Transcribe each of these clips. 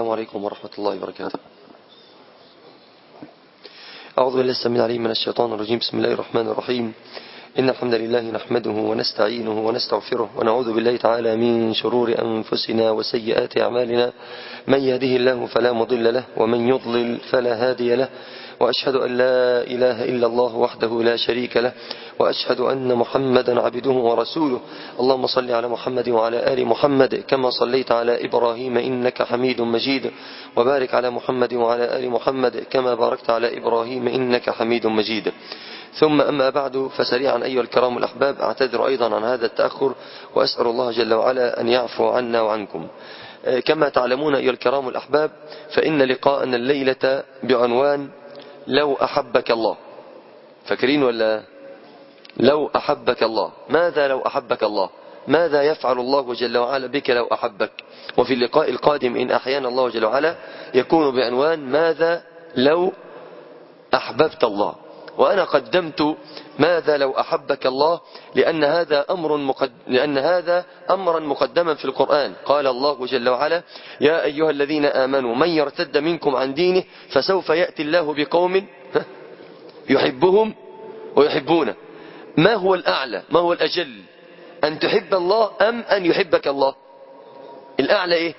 السلام عليكم ورحمة الله وبركاته أعوذ بالله السميع العليم من الشيطان الرجيم بسم الله الرحمن الرحيم إن الحمد لله نحمده ونستعينه ونستغفره ونعوذ بالله تعالى من شرور أنفسنا وسيئات أعمالنا من يهده الله فلا مضل له ومن يضلل فلا هادي له وأشهد أن لا إله إلا الله وحده لا شريك له وأشهد أن محمدا عبده ورسوله اللهم صل على محمد وعلى آل محمد كما صليت على إبراهيم إنك حميد مجيد وبارك على محمد وعلى آل محمد كما باركت على إبراهيم إنك حميد مجيد ثم أما بعد فسريعا أيها الكرام الأحباب أعتذر أيضا عن هذا التأخر وأسأل الله جل وعلا أن يعفو عنا وعنكم كما تعلمون أيها الكرام الأحباب فإن لقاءنا الليلة بعنوان لو أحبك الله فاكرين ولا لو أحبك الله ماذا لو أحبك الله ماذا يفعل الله جل وعلا بك لو أحبك وفي اللقاء القادم إن أحيانا الله جل وعلا يكون بعنوان ماذا لو أحببت الله وأنا قدمت ماذا لو أحبك الله لأن هذا أمر مقد... لأن هذا أمرا مقدما في القرآن قال الله جل وعلا يا أيها الذين آمنوا من يرتد منكم عن دينه فسوف يأتي الله بقوم يحبهم ويحبونه ما هو الأعلى ما هو الأجل أن تحب الله أم أن يحبك الله الأعلى إيه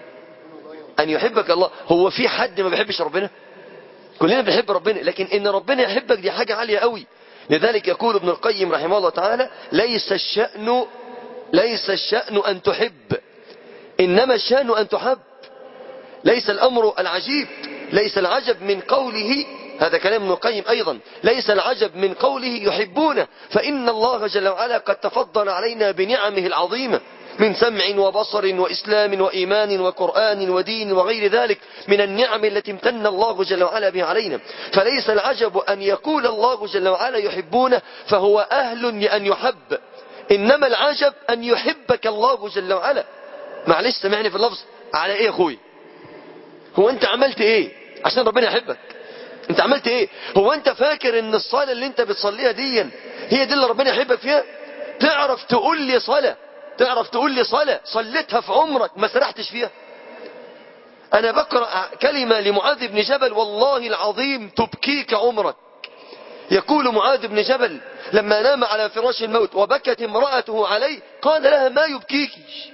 أن يحبك الله هو في حد ما بيحبش ربنا كلنا بنحب ربنا لكن ان ربنا يحبك دي حاجة عالية قوي لذلك يقول ابن القيم رحمه الله تعالى ليس الشأن ليس الشأن أن تحب إنما الشأن أن تحب ليس الأمر العجيب ليس العجب من قوله هذا كلام ابن القيم أيضا ليس العجب من قوله يحبونه فإن الله جل وعلا قد تفضل علينا بنعمه العظيمة من سمع وبصر وإسلام وإيمان وقرآن ودين وغير ذلك من النعم التي امتن الله جل وعلا بها علينا فليس العجب أن يقول الله جل وعلا يحبونه فهو أهل لأن يحب إنما العجب أن يحبك الله جل وعلا معلش سمعني في اللفظ على إيه يا أخوي هو أنت عملت إيه عشان ربنا يحبك أنت عملت إيه هو أنت فاكر أن الصلاة اللي أنت بتصليها دي هي دي اللي ربنا يحبك فيها تعرف تقول لي صلاة تعرف تقول لي صلاة صليتها في عمرك ما سرحتش فيها أنا بقرأ كلمة لمعاذ بن جبل والله العظيم تبكيك عمرك يقول معاذ بن جبل لما نام على فراش الموت وبكت امرأته عليه قال لها ما يبكيك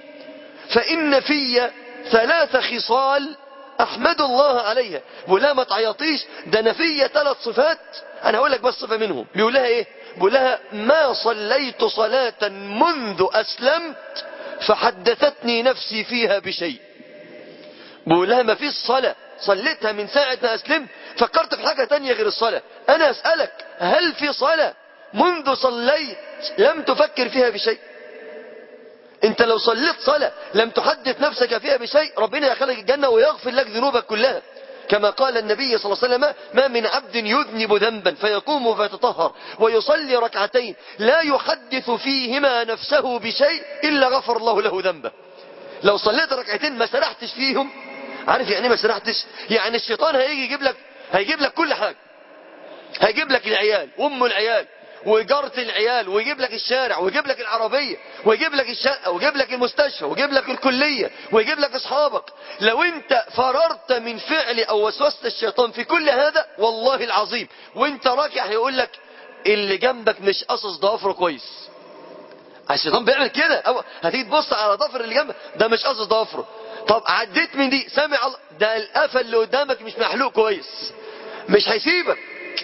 فإن في ثلاث خصال أحمد الله عليها بيقول لها ما تعيطيش ده أنا في ثلاث صفات أنا هقول لك بس صفة منهم بيقول لها إيه بيقول لها ما صليت صلاة منذ أسلمت فحدثتني نفسي فيها بشيء بيقول لها ما فيش صلاة صليتها من ساعة ما أسلمت فكرت في حاجة تانية غير الصلاة أنا أسألك هل في صلاة منذ صليت لم تفكر فيها بشيء انت لو صليت صلاة لم تحدث نفسك فيها بشيء ربنا يخلق الجنة ويغفر لك ذنوبك كلها كما قال النبي صلى الله عليه وسلم ما من عبد يذنب ذنبا فيقوم فيتطهر ويصلي ركعتين لا يحدث فيهما نفسه بشيء إلا غفر الله له ذنبه لو صليت ركعتين ما سرحتش فيهم عارف يعني ما سرحتش يعني الشيطان هيجي يجيب لك هيجيب لك كل حاجة هيجيب لك العيال وام العيال وإجارة العيال ويجيب لك الشارع ويجيب لك العربية ويجيب لك الشقة ويجيب لك المستشفى ويجيب لك الكلية ويجيب لك أصحابك لو أنت فررت من فعل أو وسوسة الشيطان في كل هذا والله العظيم وأنت راكع هيقول لك اللي جنبك مش قصص ضوافره كويس الشيطان بيعمل كده أو هتيجي تبص على ضفر اللي جنبك ده مش قصص ضوافره طب عديت من دي سامع الله ده القفا اللي قدامك مش محلوق كويس مش هيسيبك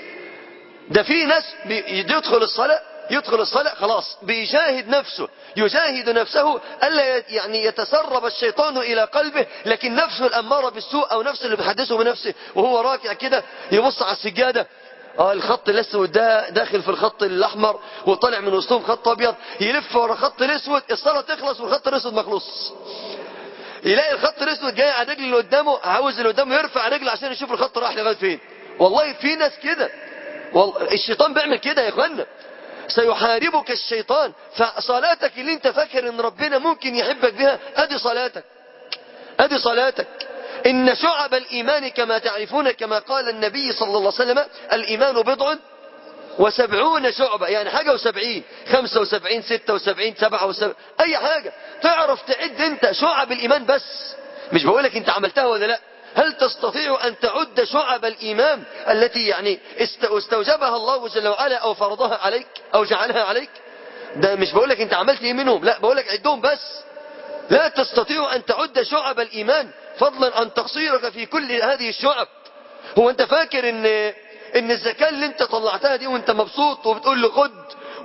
ده في ناس يدخل الصلاة يدخل الصلاة خلاص بيجاهد نفسه يجاهد نفسه ألا يعني يتسرب الشيطان إلى قلبه لكن نفسه الأمارة بالسوء أو نفسه اللي بيحدثه بنفسه وهو راكع كده يبص على السجادة اه الخط الاسود ده داخل في الخط الاحمر وطالع من وسطهم خط ابيض يلف ورا الخط الاسود الصلاه تخلص والخط الاسود مخلص يلاقي الخط الاسود جاي على رجل اللي قدامه عاوز اللي قدامه يرفع رجله عشان يشوف الخط راح لغايه فين والله في ناس كده والله الشيطان بيعمل كده يا اخوانا سيحاربك الشيطان فصلاتك اللي انت فاكر ان ربنا ممكن يحبك بها ادي صلاتك ادي صلاتك ان شعب الايمان كما تعرفون كما قال النبي صلى الله عليه وسلم الايمان بضع وسبعون شعبة يعني حاجة وسبعين خمسة وسبعين ستة وسبعين سبعة وسبعين أي حاجة تعرف تعد أنت شعب الإيمان بس مش بقولك انت عملتها ولا لا هل تستطيع أن تعد شعب الإيمان التي يعني استوجبها الله جل وعلا أو فرضها عليك أو جعلها عليك ده مش بقولك انت عملت ايه منهم لا بقولك عدهم بس لا تستطيع أن تعد شعب الإيمان فضلا عن تقصيرك في كل هذه الشعب هو انت فاكر ان ان الزكاة اللي انت طلعتها دي وانت مبسوط وبتقول له خد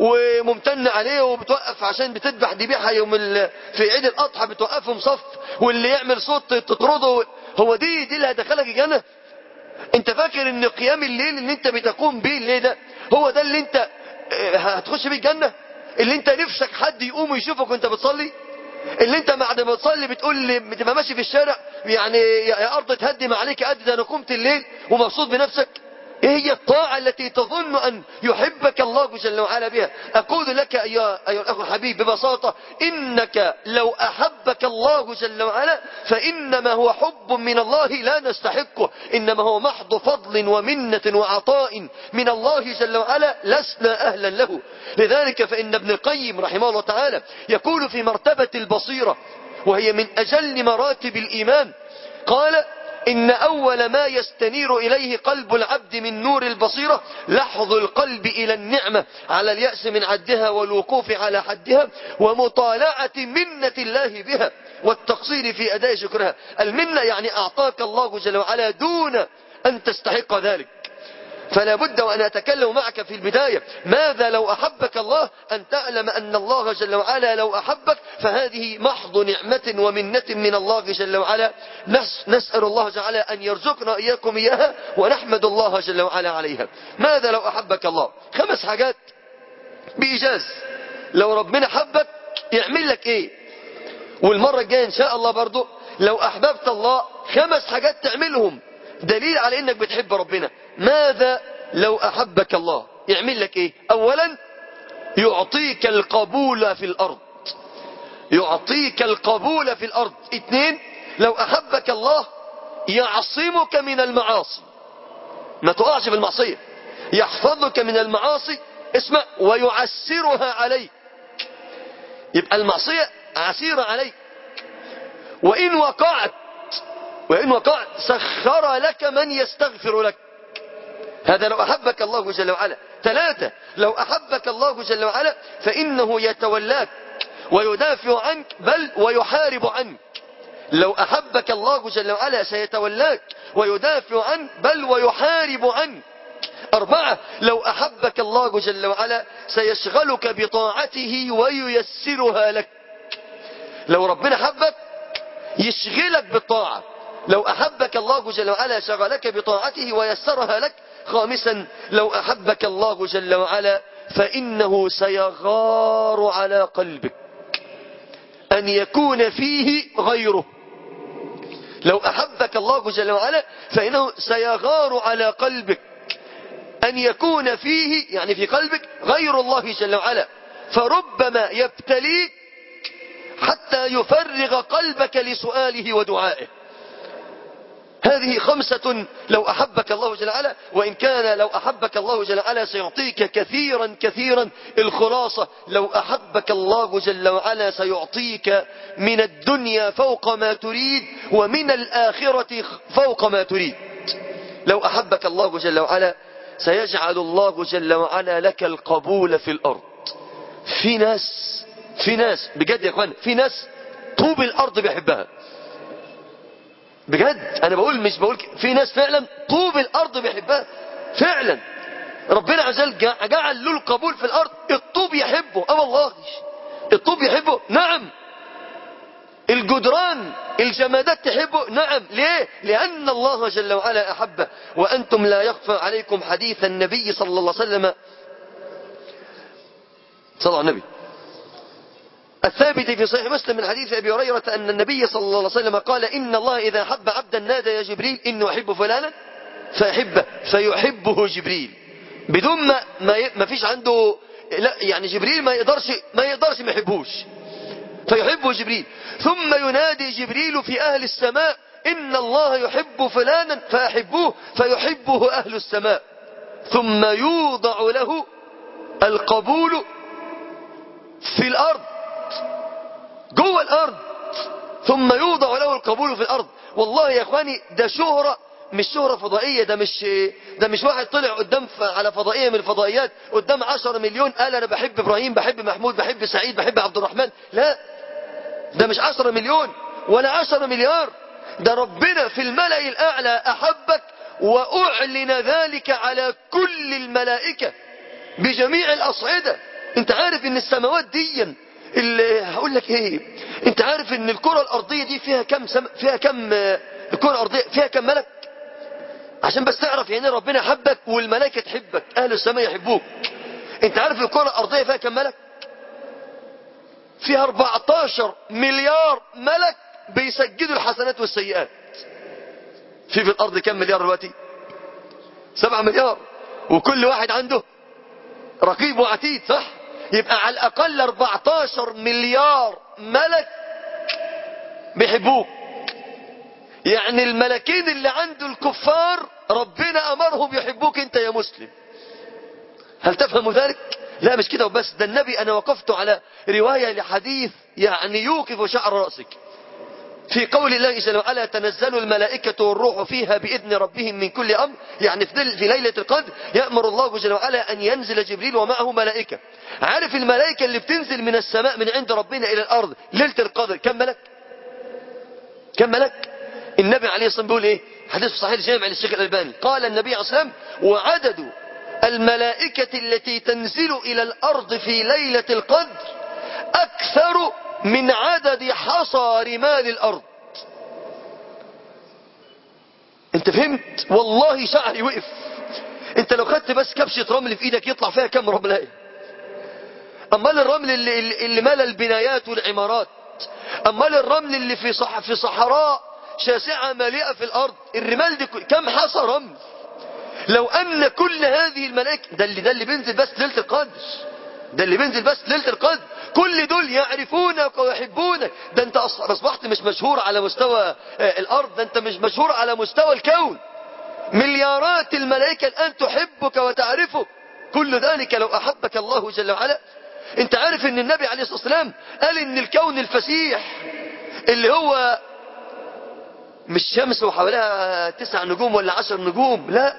وممتن عليه وبتوقف عشان بتذبح ذبيحة يوم ال... في عيد الأضحى بتوقفهم صف واللي يعمل صوت تطرده هو دي دي اللي هدخلك الجنة انت فاكر ان قيام الليل اللي انت بتقوم بيه الليل ده هو ده اللي انت هتخش بيه الجنة اللي انت نفسك حد يقوم ويشوفك وانت بتصلي اللي انت بعد ما تصلي بتقول لي بتبقى ماشي في الشارع يعني يا ارض تهدم عليك قد ده انا قمت الليل ومبسوط بنفسك ايه هي الطاعة التي تظن ان يحبك الله جل وعلا بها اقول لك ايها, أيها الاخ الحبيب ببساطة انك لو احبك الله جل وعلا فانما هو حب من الله لا نستحقه انما هو محض فضل ومنة وعطاء من الله جل وعلا لسنا اهلا له لذلك فان ابن القيم رحمه الله تعالى يقول في مرتبة البصيرة وهي من اجل مراتب الايمان قال إن أول ما يستنير إليه قلب العبد من نور البصيرة لحظ القلب إلى النعمة على اليأس من عدها والوقوف على حدها ومطالعة منة الله بها والتقصير في أداء شكرها المنة يعني أعطاك الله جل وعلا دون أن تستحق ذلك فلا بد وأن أتكلم معك في البداية ماذا لو أحبك الله أن تعلم أن الله جل وعلا لو أحبك فهذه محض نعمة ومنة من الله جل وعلا نسأل الله جل وعلا أن يرزقنا إياكم إياها ونحمد الله جل وعلا عليها ماذا لو أحبك الله خمس حاجات بإيجاز لو ربنا حبك يعمل لك إيه والمرة الجاية إن شاء الله برضو لو أحببت الله خمس حاجات تعملهم دليل على انك بتحب ربنا ماذا لو احبك الله يعمل لك ايه اولا يعطيك القبول في الارض يعطيك القبول في الارض اثنين لو احبك الله يعصمك من المعاصي ما تقعش في المعصية يحفظك من المعاصي اسمع ويعسرها عليك يبقى المعصية عسيرة عليك وإن وقعت وإن وقعت سخر لك من يستغفر لك هذا لو أحبك الله جل وعلا ثلاثة لو أحبك الله جل وعلا فإنه يتولاك ويدافع عنك بل ويحارب عنك لو أحبك الله جل وعلا سيتولاك ويدافع عنك بل ويحارب عنك أربعة لو أحبك الله جل وعلا سيشغلك بطاعته وييسرها لك لو ربنا حبك يشغلك بالطاعة لو أحبك الله جل وعلا شغلك بطاعته ويسرها لك خامسا لو أحبك الله جل وعلا فإنه سيغار على قلبك أن يكون فيه غيره لو أحبك الله جل وعلا فإنه سيغار على قلبك أن يكون فيه يعني في قلبك غير الله جل وعلا فربما يبتليك حتى يفرغ قلبك لسؤاله ودعائه هذه خمسة لو أحبك الله جل وعلا وإن كان لو أحبك الله جل وعلا سيعطيك كثيرا كثيرا الخلاصة لو أحبك الله جل وعلا سيعطيك من الدنيا فوق ما تريد ومن الآخرة فوق ما تريد لو أحبك الله جل وعلا سيجعل الله جل وعلا لك القبول في الأرض في ناس في ناس بجد يا اخوان في ناس طوب الأرض بيحبها بجد انا بقول مش بقول في ناس فعلا طوب الارض بيحبها فعلا ربنا عز وجل جعل له القبول في الارض الطوب يحبه اه والله الطوب يحبه نعم الجدران الجمادات تحبه نعم ليه لان الله جل وعلا احبه وانتم لا يخفى عليكم حديث النبي صلى الله عليه وسلم صلى الله عليه النبي الثابت في صحيح مسلم من حديث أبي هريرة أن النبي صلى الله عليه وسلم قال إن الله إذا حب عبدا نادى يا جبريل إنه أحب فلانا فأحبه فيحبه جبريل بدون ما ما, ما فيش عنده لا يعني جبريل ما يقدرش ما يقدرش ما يحبوش فيحبه جبريل ثم ينادي جبريل في أهل السماء إن الله يحب فلانا فأحبوه فيحبه أهل السماء ثم يوضع له القبول في الأرض جوه الأرض ثم يوضع له القبول في الأرض والله يا إخواني ده شهرة مش شهرة فضائية ده مش ده مش واحد طلع قدام ف- على فضائية من الفضائيات قدام عشرة مليون قال أنا بحب إبراهيم بحب محمود بحب سعيد بحب عبد الرحمن لا ده مش عشرة مليون ولا عشرة مليار ده ربنا في الملأ الأعلى أحبك وأعلن ذلك على كل الملائكة بجميع الأصعدة انت عارف ان السماوات دي اللي هقول لك ايه انت عارف ان الكرة الارضية دي فيها كم سم... فيها كم آه، الكرة الارضية فيها كم ملك عشان بس تعرف يعني ربنا حبك والملائكة تحبك اهل السماء يحبوك انت عارف الكرة الارضية فيها كم ملك فيها 14 مليار ملك بيسجلوا الحسنات والسيئات في في الارض كم مليار دلوقتي 7 مليار وكل واحد عنده رقيب وعتيد صح يبقى على الاقل 14 مليار ملك بيحبوك يعني الملكين اللي عند الكفار ربنا امرهم يحبوك انت يا مسلم هل تفهم ذلك لا مش كده وبس ده النبي انا وقفت على رواية لحديث يعني يوقف شعر رأسك في قول الله جل وعلا تنزل الملائكة والروح فيها بإذن ربهم من كل أمر يعني في دل- في ليلة القدر يأمر الله جل وعلا أن ينزل جبريل ومعه ملائكة عارف الملائكة اللي بتنزل من السماء من عند ربنا إلى الأرض ليلة القدر كم ملك كم ملك النبي عليه الصلاة والسلام بيقول إيه حديث صحيح الجامع للشيخ الألباني قال النبي عليه الصلاة والسلام وعدد الملائكة التي تنزل إلى الأرض في ليلة القدر أكثر من عدد حصى رمال الأرض انت فهمت والله شعري وقف انت لو خدت بس كبشة رمل في ايدك يطلع فيها كم رملاية امال الرمل اللي, اللي, اللي ملا البنايات والعمارات امال الرمل اللي في صح في صحراء شاسعة مليئة في الارض الرمال دي كل- كم حصى رمل لو ان كل هذه الملائكة ده اللي ده اللي بينزل بس ليلة القدر ده اللي بينزل بس ليلة القدر كل دول يعرفونك ويحبونك ده انت أص- اصبحت مش مشهور على مستوى آه، الارض ده انت مش مشهور على مستوى الكون مليارات الملائكة الان تحبك وتعرفك كل ذلك لو احبك الله جل وعلا انت عارف ان النبي عليه الصلاة والسلام قال ان الكون الفسيح اللي هو مش شمس وحواليها تسع نجوم ولا عشر نجوم لا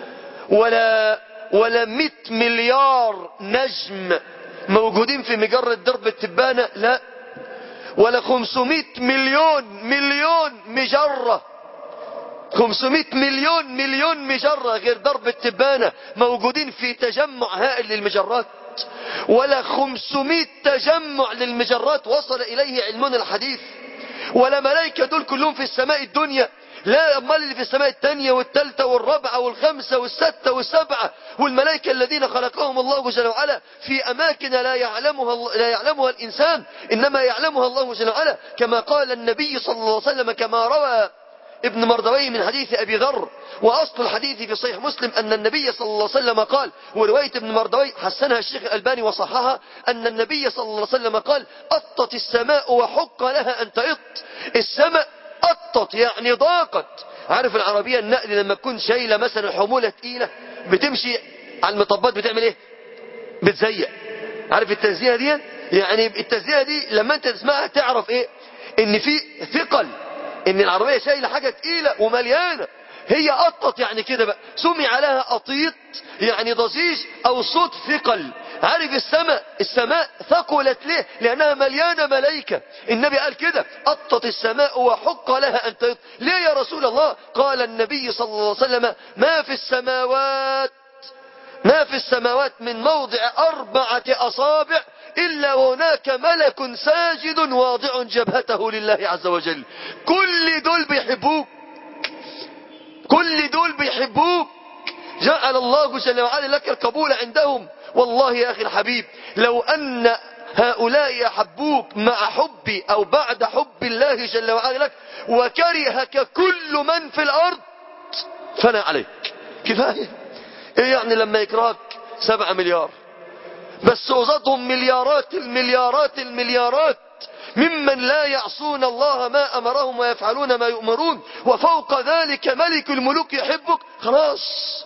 ولا ولا 100 مليار نجم موجودين في مجرة درب التبانة لا ولا 500 مليون مليون مجرة 500 مليون مليون مجرة غير درب التبانة موجودين في تجمع هائل للمجرات ولا 500 تجمع للمجرات وصل إليه علمنا الحديث ولا ملائكة دول كلهم في السماء الدنيا لا أمال اللي في السماء الثانية والثالثة والرابعة والخامسة والستة والسبعة والملائكة الذين خلقهم الله جل وعلا في أماكن لا يعلمها لا يعلمها الإنسان إنما يعلمها الله جل وعلا كما قال النبي صلى الله عليه وسلم كما روى ابن مردوي من حديث أبي ذر وأصل الحديث في صحيح مسلم أن النبي صلى الله عليه وسلم قال ورواية ابن مردوي حسنها الشيخ الألباني وصححها أن النبي صلى الله عليه وسلم قال أطت السماء وحق لها أن تئط السماء أطت يعني ضاقت عارف العربية النقل لما تكون شايلة مثلا حمولة تقيلة بتمشي على المطبات بتعمل ايه بتزيق عارف التزيئة دي يعني التزيئة دي لما انت تسمعها تعرف ايه ان في ثقل ان العربية شايلة حاجة تقيلة ومليانة هي قطت يعني كده بقى سمع لها قطيط يعني ضجيج او صوت ثقل عارف السماء السماء ثقلت ليه لانها مليانة ملائكة النبي قال كده قطت السماء وحق لها ان تيط ليه يا رسول الله قال النبي صلى الله عليه وسلم ما في السماوات ما في السماوات من موضع أربعة أصابع إلا هناك ملك ساجد واضع جبهته لله عز وجل كل دول بيحبوك كل دول بيحبوك جعل الله جل وعلا لك القبول عندهم والله يا أخي الحبيب لو أن هؤلاء يحبوك مع حبي أو بعد حب الله جل وعلا لك وكرهك كل من في الأرض فلا عليك كفاية ايه يعني لما يكرهك سبعة مليار بس قصادهم مليارات المليارات المليارات ممن لا يعصون الله ما أمرهم ويفعلون ما يؤمرون وفوق ذلك ملك الملوك يحبك خلاص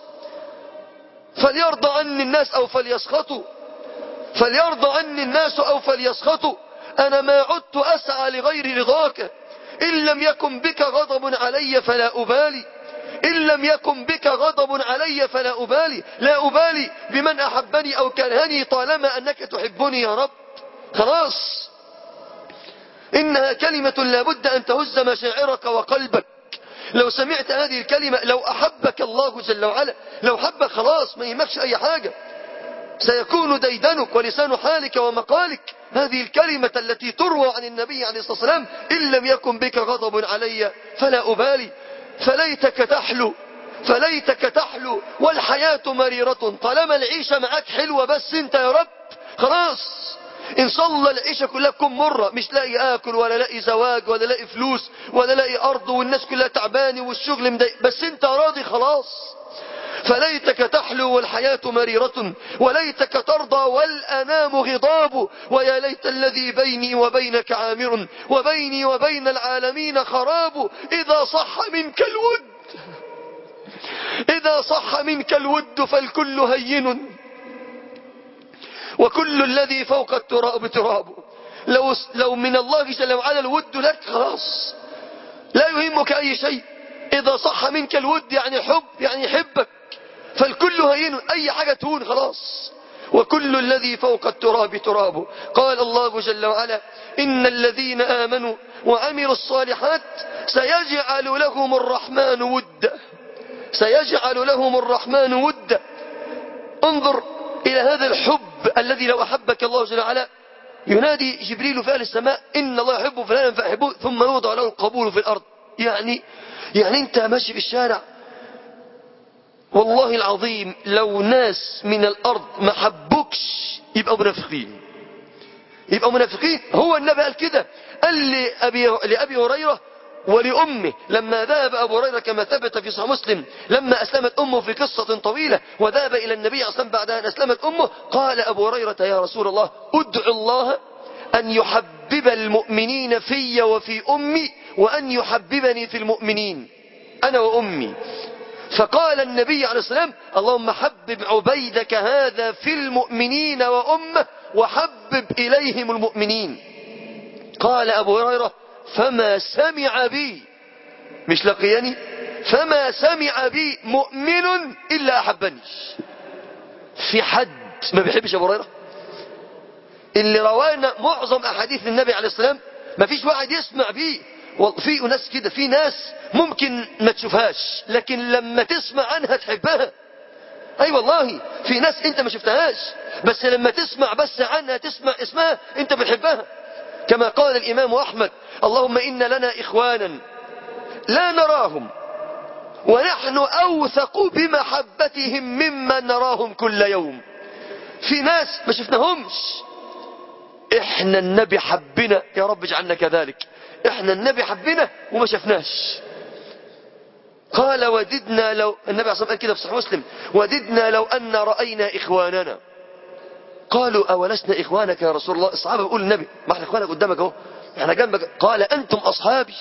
فليرضى عني الناس أو فليسخطوا فليرضى عني الناس أو فليسخطوا أنا ما عدت أسعى لغير رضاك إن لم يكن بك غضب علي فلا أبالي إن لم يكن بك غضب علي فلا أبالي لا أبالي بمن أحبني أو كرهني طالما أنك تحبني يا رب خلاص إنها كلمة لابد أن تهز مشاعرك وقلبك لو سمعت هذه الكلمة لو أحبك الله جل وعلا لو حبك خلاص ما يهمكش أي حاجة سيكون ديدنك ولسان حالك ومقالك هذه الكلمة التي تروى عن النبي عليه الصلاة والسلام إن لم يكن بك غضب علي فلا أبالي فليتك تحلو فليتك تحلو والحياة مريرة طالما العيشة معك حلوة بس انت يا رب خلاص ان صلى العيشة كلها تكون مرة مش لاقي اكل ولا لاقي زواج ولا لاقي فلوس ولا لاقي ارض والناس كلها تعباني والشغل مضايق بس انت راضي خلاص فليتك تحلو والحياة مريرة وليتك ترضى والأنام غضاب ويا ليت الذي بيني وبينك عامر وبيني وبين العالمين خراب إذا صح منك الود إذا صح منك الود فالكل هين وكل الذي فوق التراب تراب لو, لو من الله جل وعلا الود لك خلاص لا يهمك أي شيء إذا صح منك الود يعني حب يعني يحبك فالكل هين أي حاجة تهون خلاص وكل الذي فوق التراب تراب قال الله جل وعلا إن الذين آمنوا وعملوا الصالحات سيجعل لهم الرحمن ودا سيجعل لهم الرحمن ودا انظر إلى هذا الحب الذي لو أحبك الله جل وعلا ينادي جبريل في أهل السماء إن الله يحب فلانا فأحبه ثم يوضع له القبول في الأرض يعني يعني أنت ماشي في الشارع والله العظيم لو ناس من الأرض ما حبوكش يبقوا منافقين يبقوا منافقين هو النبي قال كده قال لأبي, لأبي هريرة ولأمه لما ذهب أبو هريرة كما ثبت في صحيح مسلم لما أسلمت أمه في قصة طويلة وذهب إلى النبي أصلا بعد أن أسلمت أمه قال أبو هريرة يا رسول الله ادعو الله أن يحبب المؤمنين في وفي أمي وأن يحببني في المؤمنين أنا وأمي فقال النبي عليه السلام اللهم حبب عبيدك هذا في المؤمنين وأمه وحبب إليهم المؤمنين قال أبو هريرة فما سمع بي مش لقيني فما سمع بي مؤمن إلا أحبني في حد ما بيحبش أبو هريرة اللي روانا معظم أحاديث النبي عليه السلام ما فيش واحد يسمع بيه في ناس كده في ناس ممكن ما تشوفهاش لكن لما تسمع عنها تحبها اي أيوة والله في ناس انت ما شفتهاش بس لما تسمع بس عنها تسمع اسمها انت بتحبها كما قال الامام احمد اللهم ان لنا اخوانا لا نراهم ونحن اوثق بمحبتهم ممن نراهم كل يوم في ناس ما شفناهمش احنا النبي حبنا يا رب اجعلنا كذلك احنا النبي حبنا وما شفناش قال وددنا لو النبي عليه الصلاة والسلام كده في صحيح مسلم وددنا لو أن رأينا إخواننا قالوا أولسنا إخوانك يا رسول الله الصحابة بيقول النبي ما احنا إخوانك قدامك اهو احنا جنبك قال أنتم أصحابي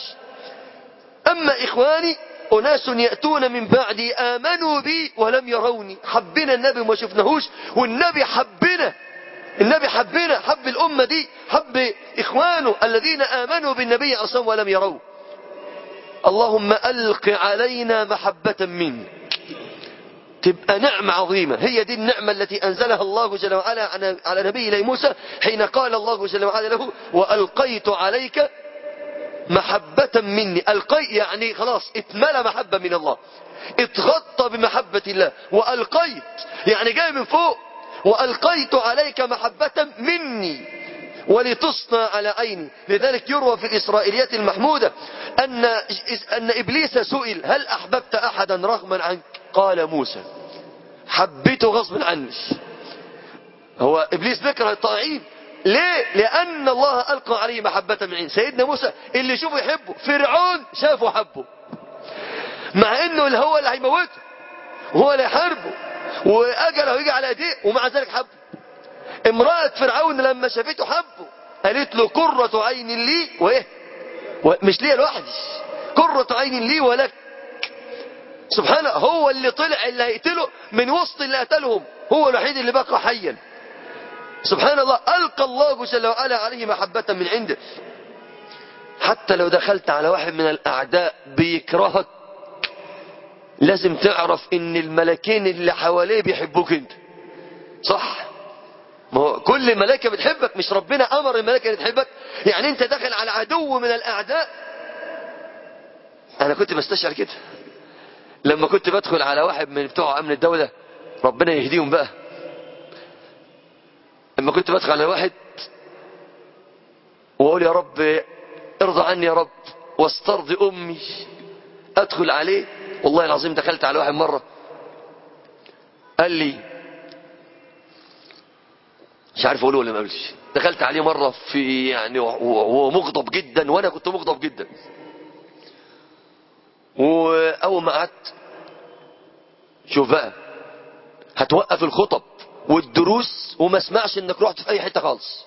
أما إخواني أناس يأتون من بعدي آمنوا بي ولم يروني حبنا النبي وما شفناهوش والنبي حبنا النبي حبنا حب الأمة دي حب إخوانه الذين آمنوا بالنبي أصلا ولم يروه اللهم ألق علينا محبة منك تبقى نعمة عظيمة هي دي النعمة التي أنزلها الله جل وعلا على نبي موسى حين قال الله جل وعلا له وألقيت عليك محبة مني ألقي يعني خلاص اتملى محبة من الله اتغطى بمحبة الله وألقيت يعني جاي من فوق وألقيت عليك محبة مني ولتصنع على عيني لذلك يروى في الإسرائيليات المحمودة أن, أن إبليس سئل هل أحببت أحدا رغما عنك قال موسى حبيته غصبا عني هو إبليس بكره الطائعين ليه لأن الله ألقى عليه محبة من عين سيدنا موسى اللي شوفه يحبه فرعون شافه حبه مع انه اللي هو اللي هيموته وهو اللي يحاربه واجله يجي على ايديه ومع ذلك حبه امرأة فرعون لما شافته حبه قالت له قرة عين لي وايه مش ليا لوحدي قرة عين لي ولك سبحانه هو اللي طلع اللي هيقتله من وسط اللي قتلهم هو الوحيد اللي بقى حيا سبحان الله ألقى الله جل وعلا عليه محبة من عنده حتى لو دخلت على واحد من الأعداء بيكرهك لازم تعرف ان الملكين اللي حواليه بيحبوك انت صح ما هو كل الملائكة بتحبك مش ربنا أمر الملائكة اللي تحبك يعني أنت داخل على عدو من الأعداء أنا كنت بستشعر كده لما كنت بدخل على واحد من بتوع أمن الدولة ربنا يهديهم بقى لما كنت بدخل على واحد وأقول يا رب ارضى عني يا رب واسترضي أمي أدخل عليه والله العظيم دخلت على واحد مرة قال لي مش عارف اقوله ولا ما اقولش دخلت عليه مره في يعني وهو مغضب جدا وانا كنت مغضب جدا واول ما قعدت شوف بقى هتوقف الخطب والدروس وما اسمعش انك رحت في اي حته خالص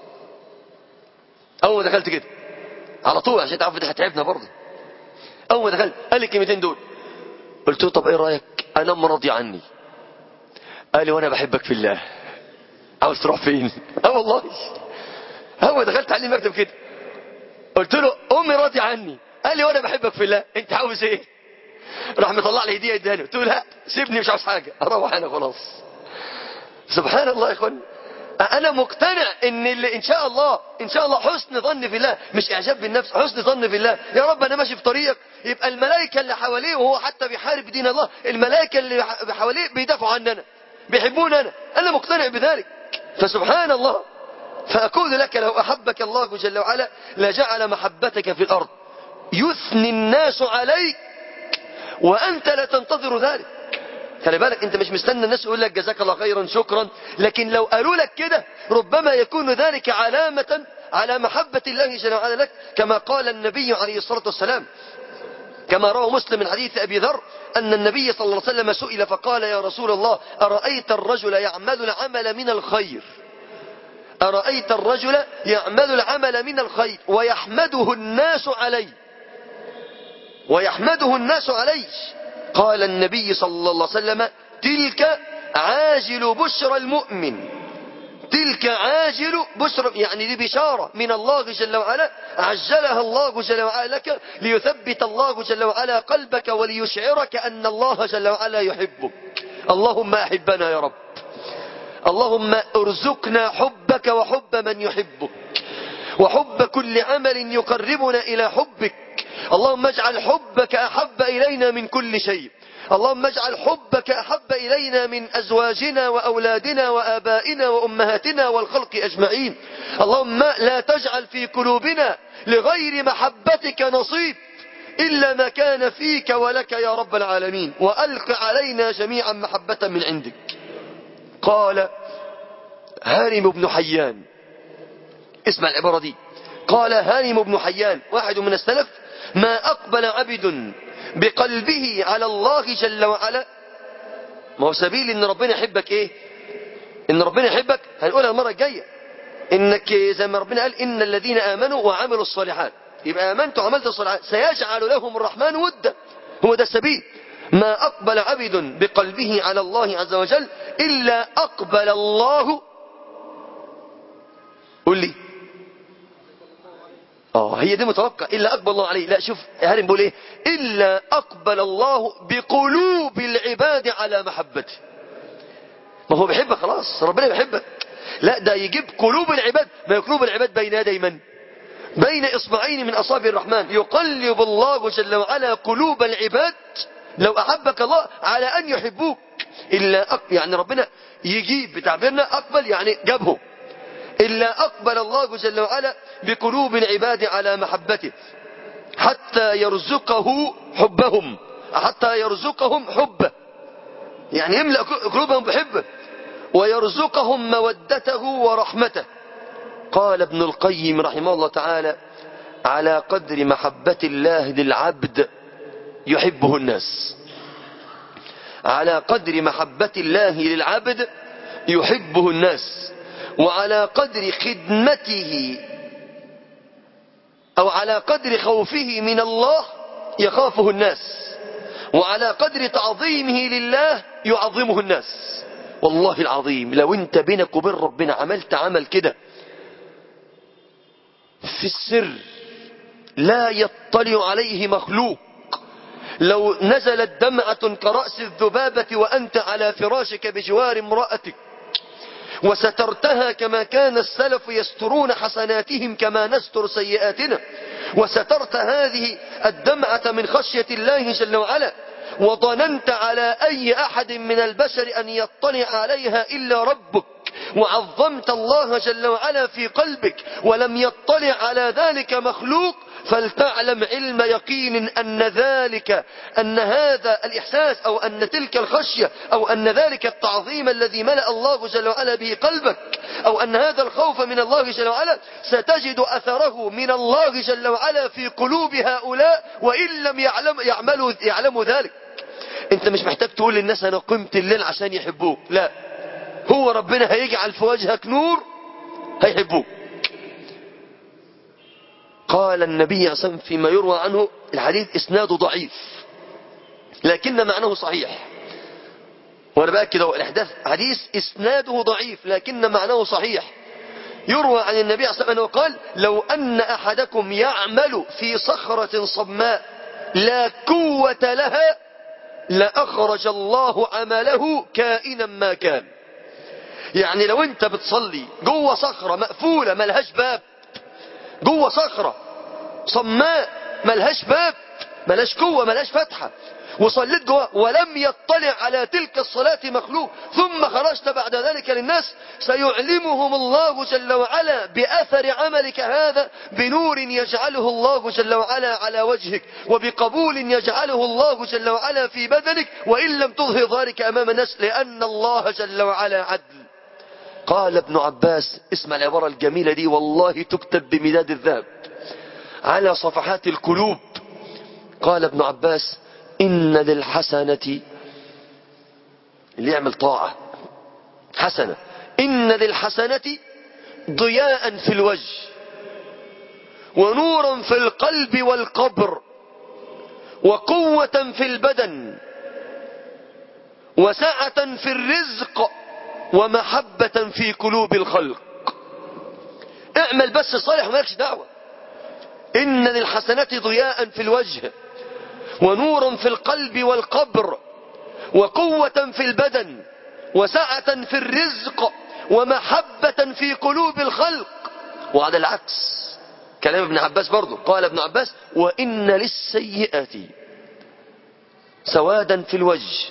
اول ما دخلت كده على طول عشان تعرف دي هتعبنا برضه اول ما دخلت قال لي الكلمتين دول قلت له طب ايه رايك انا راضي عني قال لي وانا بحبك في الله عاوز تروح فين اه والله هو دخلت عليه المكتب كده قلت له امي راضي عني قال لي وانا بحبك في الله انت عاوز ايه راح مطلع لي هديه اداني قلت له لا سيبني مش عاوز حاجه اروح انا خلاص سبحان الله يا اخوان انا مقتنع ان اللي ان شاء الله ان شاء الله حسن ظن في الله مش اعجاب بالنفس حسن ظن في الله يا رب انا ماشي في طريقك يبقى الملائكه اللي حواليه وهو حتى بيحارب دين الله الملائكه اللي حواليه بيدافعوا عننا بيحبون انا انا مقتنع بذلك فسبحان الله فأقول لك لو أحبك الله جل وعلا لجعل محبتك في الأرض يثني الناس عليك وأنت لا تنتظر ذلك خلي بالك انت مش مستنى الناس يقول لك جزاك الله خيرا شكرا لكن لو قالوا لك كده ربما يكون ذلك علامة على محبة الله جل وعلا لك كما قال النبي عليه الصلاة والسلام كما روى مسلم من حديث أبي ذر أن النبي صلى الله عليه وسلم سئل فقال يا رسول الله أرأيت الرجل يعمل العمل من الخير أرأيت الرجل يعمل العمل من الخير ويحمده الناس عليه ويحمده الناس عليه قال النبي صلى الله عليه وسلم تلك عاجل بشرى المؤمن تلك عاجل بشرى يعني دي بشارة من الله جل وعلا عجلها الله جل وعلا لك ليثبت الله جل وعلا قلبك وليشعرك أن الله جل وعلا يحبك اللهم أحبنا يا رب اللهم ارزقنا حبك وحب من يحبك وحب كل عمل يقربنا إلى حبك اللهم اجعل حبك أحب إلينا من كل شيء اللهم اجعل حبك أحب إلينا من أزواجنا وأولادنا وآبائنا وأمهاتنا والخلق أجمعين اللهم لا تجعل في قلوبنا لغير محبتك نصيب إلا ما كان فيك ولك يا رب العالمين وألق علينا جميعا محبة من عندك قال هارم بن حيان اسمع العبارة دي قال هارم بن حيان واحد من السلف ما أقبل عبد بقلبه على الله جل وعلا ما هو سبيل ان ربنا يحبك ايه ان ربنا يحبك هنقولها المرة الجاية انك زي ما ربنا قال ان الذين امنوا وعملوا الصالحات يبقى امنت وعملت الصالحات سيجعل لهم الرحمن ودا هو ده السبيل ما اقبل عبد بقلبه على الله عز وجل الا اقبل الله قول لي اه هي دي متوقع الا اقبل الله عليه لا شوف هارم بيقول ايه الا اقبل الله بقلوب العباد على محبته ما هو بيحبك خلاص ربنا بيحبك لا ده يجيب قلوب العباد ما قلوب العباد بين يدي من بين اصبعين من اصابع الرحمن يقلب الله جل وعلا قلوب العباد لو احبك الله على ان يحبوك الا أق... يعني ربنا يجيب بتعبيرنا اقبل يعني جابهم إلا أقبل الله جل وعلا بقلوب العباد على محبته حتى يرزقه حبهم حتى يرزقهم حبه يعني يملأ قلوبهم بحبه ويرزقهم مودته ورحمته قال ابن القيم رحمه الله تعالى على قدر محبة الله للعبد يحبه الناس على قدر محبة الله للعبد يحبه الناس وعلى قدر خدمته أو على قدر خوفه من الله يخافه الناس وعلى قدر تعظيمه لله يعظمه الناس والله العظيم لو انت بينك وبين ربنا عملت عمل كده في السر لا يطلع عليه مخلوق لو نزلت دمعة كرأس الذبابة وأنت على فراشك بجوار امرأتك وسترتها كما كان السلف يسترون حسناتهم كما نستر سيئاتنا وسترت هذه الدمعة من خشية الله جل وعلا وظننت على أي أحد من البشر أن يطلع عليها إلا ربك وعظمت الله جل وعلا في قلبك ولم يطلع على ذلك مخلوق فلتعلم علم يقين أن ذلك أن هذا الإحساس أو أن تلك الخشية أو أن ذلك التعظيم الذي ملأ الله جل وعلا به قلبك أو أن هذا الخوف من الله جل وعلا ستجد أثره من الله جل وعلا في قلوب هؤلاء وإن لم يعلم يعملوا يعلموا ذلك انت مش محتاج تقول للناس انا قمت الليل عشان يحبوك لا هو ربنا هيجعل في وجهك نور هيحبوك قال النبي صلى الله عليه وسلم فيما يروى عنه الحديث اسناده ضعيف لكن معناه صحيح وانا باكد هو الاحداث حديث اسناده ضعيف لكن معناه صحيح يروى عن النبي صلى الله عليه وسلم انه قال لو ان احدكم يعمل في صخرة صماء لا قوة لها لأخرج الله عمله كائنا ما كان يعني لو انت بتصلي جوه صخرة مقفولة ملهاش باب جوه صخرة صماء ملهاش باب ملهاش قوة ملهاش فتحة وصليت جوه ولم يطلع على تلك الصلاة مخلوق ثم خرجت بعد ذلك للناس سيعلمهم الله جل وعلا بأثر عملك هذا بنور يجعله الله جل وعلا على وجهك وبقبول يجعله الله جل وعلا في بدنك وإن لم تظهر ذلك أمام الناس لأن الله جل وعلا عدل قال ابن عباس اسمع العبارة الجميلة دي والله تكتب بمداد الذهب على صفحات القلوب قال ابن عباس إن للحسنة اللي يعمل طاعة حسنة إن للحسنة ضياء في الوجه ونورا في القلب والقبر وقوة في البدن وسعة في الرزق ومحبة في قلوب الخلق اعمل بس صالح ومالكش دعوة إن للحسنات ضياء في الوجه ونورا في القلب والقبر وقوة في البدن وسعة في الرزق ومحبة في قلوب الخلق وعلى العكس كلام ابن عباس برضو قال ابن عباس وإن للسيئة سوادا في الوجه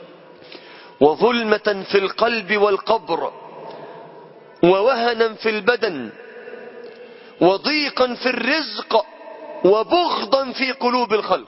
وظلمة في القلب والقبر ووهنا في البدن وضيقا في الرزق وبغضا في قلوب الخلق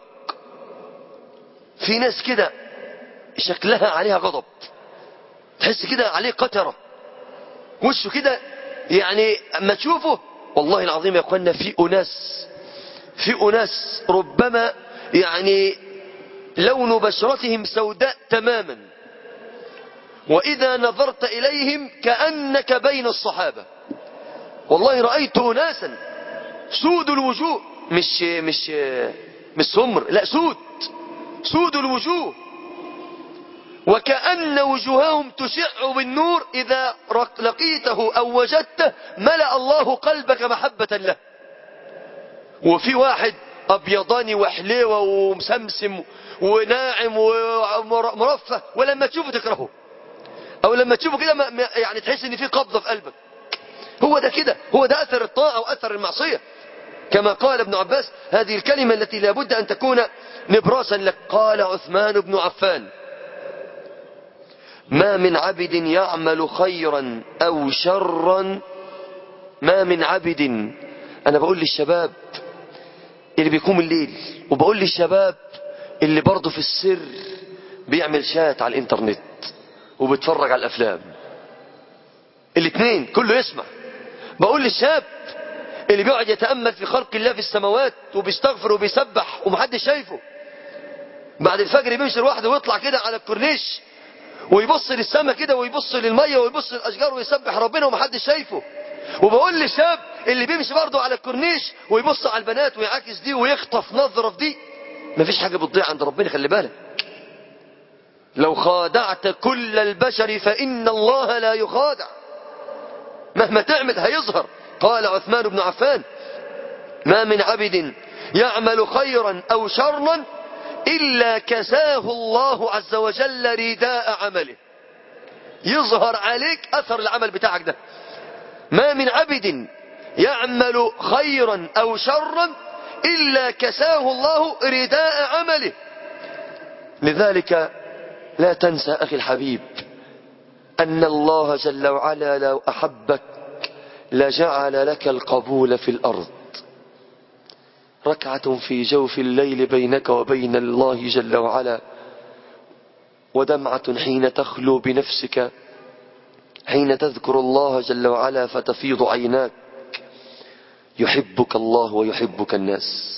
في ناس كده شكلها عليها غضب تحس كده عليه قترة وشه كده يعني اما تشوفه والله العظيم يا اخوانا في اناس في اناس ربما يعني لون بشرتهم سوداء تماما واذا نظرت اليهم كانك بين الصحابه والله رايت اناسا سود الوجوه مش مش مش سمر لا سود سود الوجوه وكأن وجوههم تشع بالنور إذا لقيته أو وجدته ملأ الله قلبك محبة له وفي واحد أبيضاني وحليوة ومسمسم وناعم ومرفه ولما تشوفه تكرهه أو لما تشوفه كده يعني تحس إن في قبضة في قلبك هو ده كده هو ده أثر الطاعة وأثر المعصية كما قال ابن عباس هذه الكلمة التي لابد أن تكون نبراسا لك قال عثمان بن عفان ما من عبد يعمل خيرا أو شرا ما من عبد أنا بقول للشباب اللي بيقوم الليل وبقول للشباب اللي برضه في السر بيعمل شات على الانترنت وبيتفرج على الأفلام الاثنين كله يسمع بقول للشاب اللي بيقعد يتأمل في خلق الله في السماوات وبيستغفر وبيسبح ومحدش شايفه بعد الفجر بيمشي لوحده ويطلع كده على الكورنيش ويبص للسماء كده ويبص للميه ويبص للاشجار ويسبح ربنا ومحدش شايفه وبقول للشاب اللي بيمشي برضه على الكورنيش ويبص على البنات ويعاكس دي ويخطف نظره في دي مفيش حاجه بتضيع عند ربنا خلي بالك لو خادعت كل البشر فإن الله لا يخادع مهما تعمل هيظهر قال عثمان بن عفان ما من عبد يعمل خيرا أو شرا إلا كساه الله عز وجل رداء عمله يظهر عليك أثر العمل بتاعك ده ما من عبد يعمل خيرا أو شرا إلا كساه الله رداء عمله لذلك لا تنسى أخي الحبيب أن الله جل وعلا لو أحبك لجعل لك القبول في الأرض ركعة في جوف الليل بينك وبين الله جل وعلا ودمعة حين تخلو بنفسك حين تذكر الله جل وعلا فتفيض عيناك يحبك الله ويحبك الناس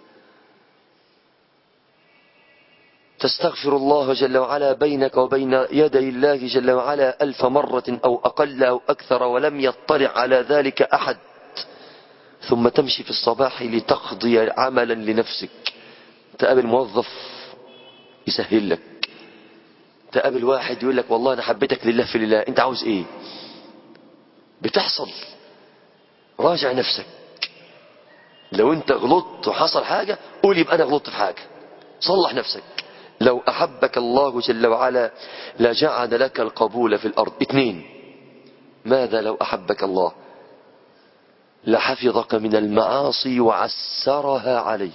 تستغفر الله جل وعلا بينك وبين يدي الله جل وعلا ألف مرة أو أقل أو أكثر ولم يطلع على ذلك أحد ثم تمشي في الصباح لتقضي عملا لنفسك تقابل موظف يسهل لك تقابل واحد يقول لك والله أنا حبيتك لله في لله أنت عاوز إيه بتحصل راجع نفسك لو أنت غلطت وحصل حاجة قول يبقى أنا غلطت في حاجة صلح نفسك لو أحبك الله جل وعلا لجعل لك القبول في الأرض اثنين ماذا لو أحبك الله لحفظك من المعاصي وعسرها عليك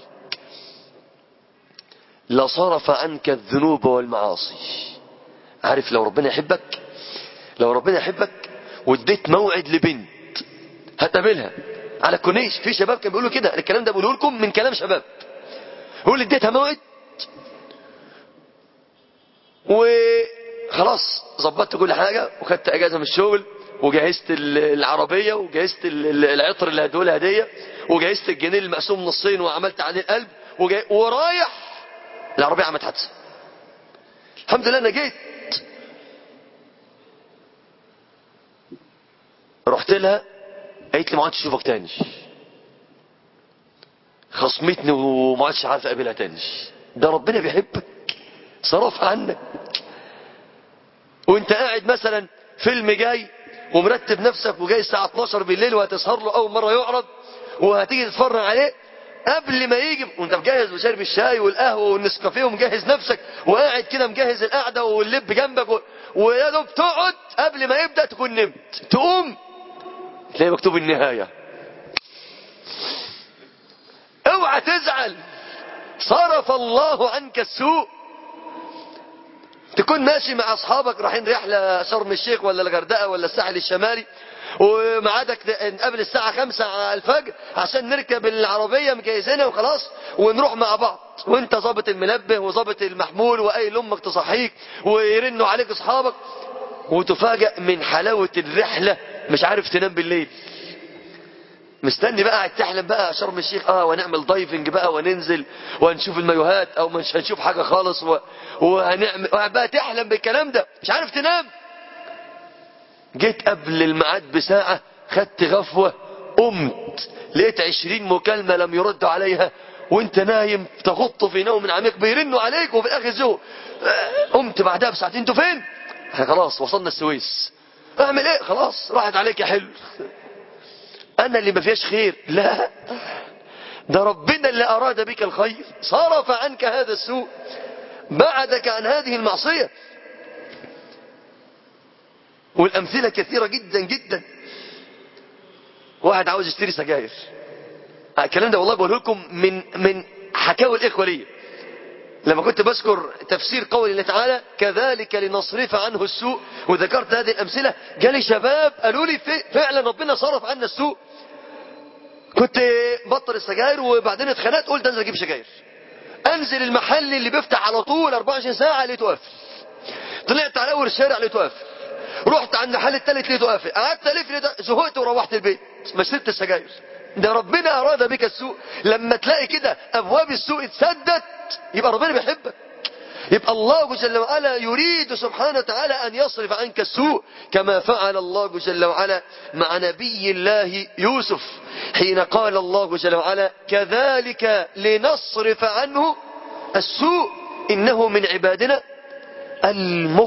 لصرف عنك الذنوب والمعاصي عارف لو ربنا يحبك لو ربنا يحبك واديت موعد لبنت هتقابلها على الكورنيش في شباب كانوا بيقولوا كده الكلام ده بقوله لكم من كلام شباب يقول اديتها موعد وخلاص ظبطت كل حاجة وخدت اجازة من الشغل وجهزت العربية وجهزت العطر اللي هدولها هدية وجهزت الجنيه المقسوم نصين وعملت عليه القلب وجاي ورايح العربية عملت حادثة الحمد لله انا جيت رحت لها قالت لي ما عادش اشوفك تاني خصمتني وما عادش عارف اقابلها تاني ده ربنا بيحبك صرف عنك وانت قاعد مثلا فيلم جاي ومرتب نفسك وجاي الساعة 12 بالليل وهتسهر له أول مرة يعرض وهتيجي تتفرج عليه قبل ما يجي وانت مجهز وشارب الشاي والقهوة والنسكافيه ومجهز نفسك وقاعد كده مجهز القعدة واللب جنبك و... ويا دوب تقعد قبل ما يبدأ تكون نمت تقوم تلاقي مكتوب النهاية اوعى تزعل صرف الله عنك السوء تكون ماشي مع اصحابك رايحين رحله شرم الشيخ ولا الغردقه ولا الساحل الشمالي وميعادك قبل الساعة خمسة على الفجر عشان نركب العربية مجهزينها وخلاص ونروح مع بعض وانت ظابط المنبه وظابط المحمول وقايل لامك تصحيك ويرنوا عليك اصحابك وتفاجأ من حلاوة الرحلة مش عارف تنام بالليل مستني بقى قاعد تحلم بقى شرم الشيخ اه ونعمل دايفنج بقى وننزل وهنشوف المايوهات او مش هنشوف حاجة خالص و... وهنعمل بقى تحلم بالكلام ده مش عارف تنام جيت قبل الميعاد بساعة خدت غفوة قمت لقيت عشرين مكالمة لم يرد عليها وانت نايم تغط في نوم عميق بيرنوا عليك وفي الاخر زو قمت بعدها بساعتين انتوا فين خلاص وصلنا السويس اعمل ايه خلاص راحت عليك يا حلو انا اللي ما فيهاش خير لا ده ربنا اللي اراد بك الخير صرف عنك هذا السوء بعدك عن هذه المعصية والامثلة كثيرة جدا جدا واحد عاوز يشتري سجاير الكلام ده والله بقوله لكم من من حكاوي الاخوه لي لما كنت بذكر تفسير قول الله تعالى كذلك لنصرف عنه السوء وذكرت هذه الامثله جالي شباب قالوا لي فعلا ربنا صرف عنا السوء كنت بطل السجاير وبعدين اتخنقت قلت انزل اجيب سجاير انزل المحل اللي بيفتح على طول 24 ساعه لقيته قافل طلعت على اول الشارع لقيته قافل رحت على المحل الثالث لقيته قافل قعدت الف زهقت وروحت البيت ما شربت السجاير ده ربنا اراد بك السوء لما تلاقي كده ابواب السوء اتسدت يبقى ربنا بيحبك يبقى الله جل وعلا يريد سبحانه وتعالى أن يصرف عنك السوء كما فعل الله جل وعلا مع نبي الله يوسف حين قال الله جل وعلا كذلك لنصرف عنه السوء إنه من عبادنا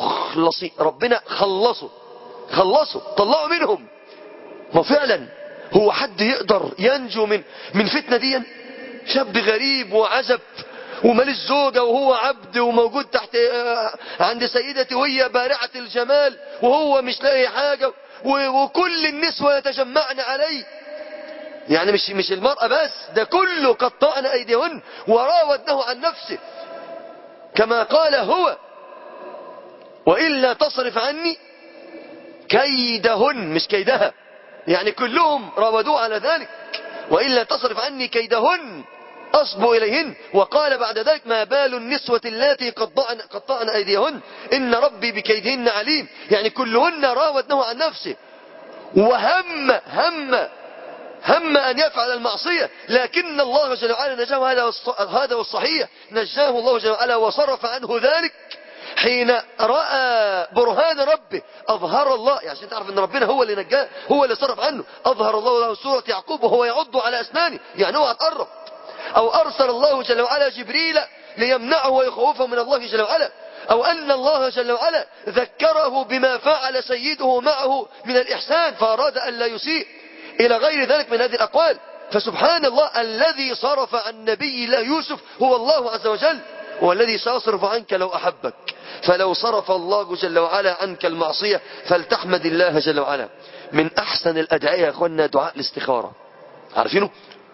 المخلصين ربنا خلصوا خلصوا طلعوا منهم وفعلا هو حد يقدر ينجو من من فتنة دي شاب غريب وعزب وماليش زوجة وهو عبد وموجود تحت آه، عند سيدتي وهي بارعة الجمال وهو مش لاقي حاجة و- وكل النسوة يتجمعن عليه يعني مش مش المرأة بس ده كله قطعن أيديهن وراودنه عن نفسه كما قال هو وإلا تصرف عني كيدهن مش كيدها يعني كلهم راودوه على ذلك وإلا تصرف عني كيدهن أصب إليهن وقال بعد ذلك ما بال النسوة اللاتي قطعن, قطعن أيديهن إن ربي بكيدهن عليم يعني كلهن راودنه عن نفسه وهم هم هم أن يفعل المعصية لكن الله جل وعلا نجاه هذا والص- هذا والصحيح نجاه الله جل وعلا وصرف عنه ذلك حين رأى برهان ربه أظهر الله يعني عشان تعرف أن ربنا هو اللي نجاه هو اللي صرف عنه أظهر الله له سورة يعقوب وهو يعض على أسنانه يعني هو هتقرب أو أرسل الله جل وعلا جبريل ليمنعه ويخوفه من الله جل وعلا أو أن الله جل وعلا ذكره بما فعل سيده معه من الإحسان فأراد أن لا يسيء إلى غير ذلك من هذه الأقوال فسبحان الله الذي صرف عن نبي الله يوسف هو الله عز وجل والذي سيصرف عنك لو أحبك فلو صرف الله جل وعلا عنك المعصية فلتحمد الله جل وعلا من أحسن الأدعية يا أخوانا دعاء الاستخارة عارفينه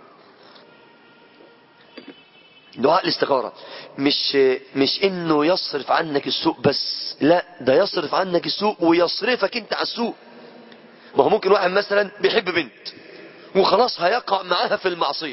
دعاء الاستخارة مش مش انه يصرف عنك السوء بس لا ده يصرف عنك السوء ويصرفك انت على السوء ما هو ممكن واحد مثلا بيحب بنت وخلاص هيقع معاها في المعصية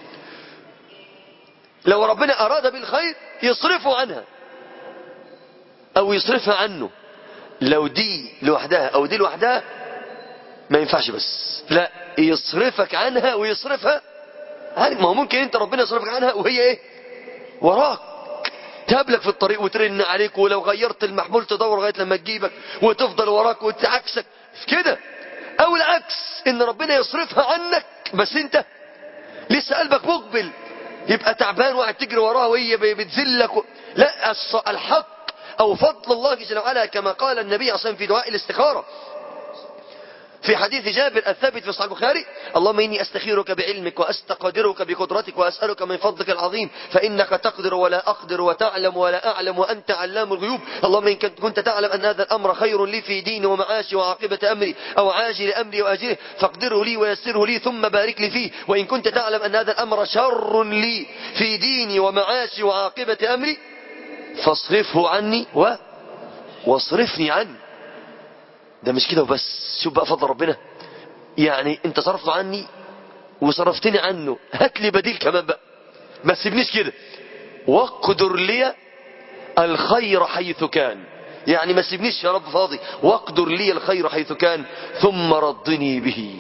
لو ربنا أراد بالخير يصرفه عنها أو يصرفها عنه لو دي لوحدها أو دي لوحدها ما ينفعش بس لا يصرفك عنها ويصرفها عنك ما هو ممكن انت ربنا يصرفك عنها وهي ايه وراك تقابلك في الطريق وترن عليك ولو غيرت المحمول تدور لغايه لما تجيبك وتفضل وراك وتعكسك كده او العكس ان ربنا يصرفها عنك بس انت لسه قلبك مقبل يبقى تعبان وقاعد تجري وراها وهي بتذلك و... لا الص- الحق او فضل الله جل وعلا كما قال النبي صلى الله عليه وسلم في دعاء الاستخاره في حديث جابر الثابت في صحيح البخاري اللهم إني أستخيرك بعلمك وأستقدرك بقدرتك وأسألك من فضلك العظيم فإنك تقدر ولا أقدر وتعلم ولا أعلم وأنت علام الغيوب اللهم إن كنت كنت تعلم أن هذا الأمر خير لي في ديني ومعاشي وعاقبة أمري أو عاجل أمري وأجله فاقدره لي ويسره لي ثم بارك لي فيه وإن كنت تعلم أن هذا الأمر شر لي في ديني ومعاشي وعاقبة أمري فاصرفه عني و واصرفني عنه ده مش كده وبس شوف بقى فضل ربنا يعني انت صرفته عني وصرفتني عنه هات لي بديل كمان بقى ما تسيبنيش كده واقدر لي الخير حيث كان يعني ما تسيبنيش يا رب فاضي واقدر لي الخير حيث كان ثم ردني به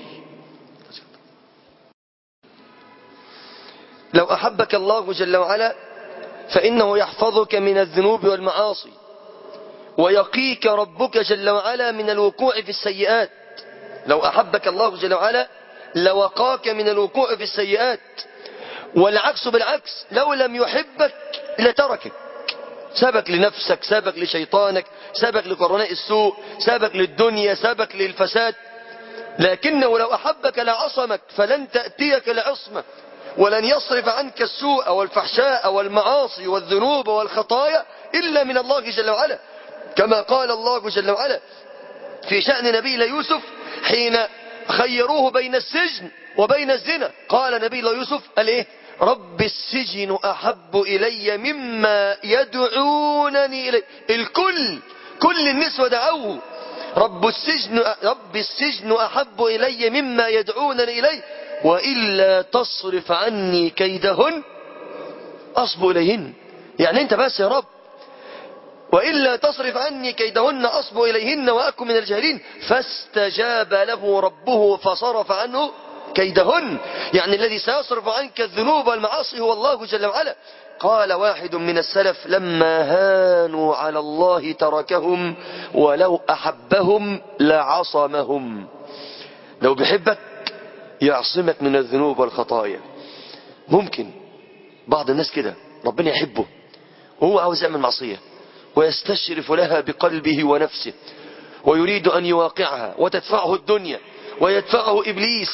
لو أحبك الله جل وعلا فإنه يحفظك من الذنوب والمعاصي ويقيك ربك جل وعلا من الوقوع في السيئات لو أحبك الله جل وعلا لوقاك من الوقوع في السيئات والعكس بالعكس لو لم يحبك لتركك سبك لنفسك سبك لشيطانك سبك لقرناء السوء سبك للدنيا سبك للفساد لكنه لو أحبك لعصمك فلن تأتيك العصمة ولن يصرف عنك السوء والفحشاء والمعاصي والذنوب والخطايا إلا من الله جل وعلا كما قال الله جل وعلا في شأن نبي الله يوسف حين خيروه بين السجن وبين الزنا قال نبي الله يوسف قال ايه رب السجن أحب إلي مما يدعونني إليه الكل كل النسوة دعوه رب السجن رب السجن أحب إلي مما يدعونني إليه وإلا تصرف عني كيدهن أصب إليهن يعني أنت بس يا رب وإلا تصرف عني كيدهن أصب إليهن وأكن من الجاهلين فاستجاب له ربه فصرف عنه كيدهن يعني الذي سيصرف عنك الذنوب والمعاصي هو الله جل وعلا قال واحد من السلف لما هانوا على الله تركهم ولو أحبهم لعصمهم لو بيحبك يعصمك من الذنوب والخطايا ممكن بعض الناس كده ربنا يحبه وهو عاوز يعمل معصية ويستشرف لها بقلبه ونفسه ويريد أن يواقعها وتدفعه الدنيا ويدفعه إبليس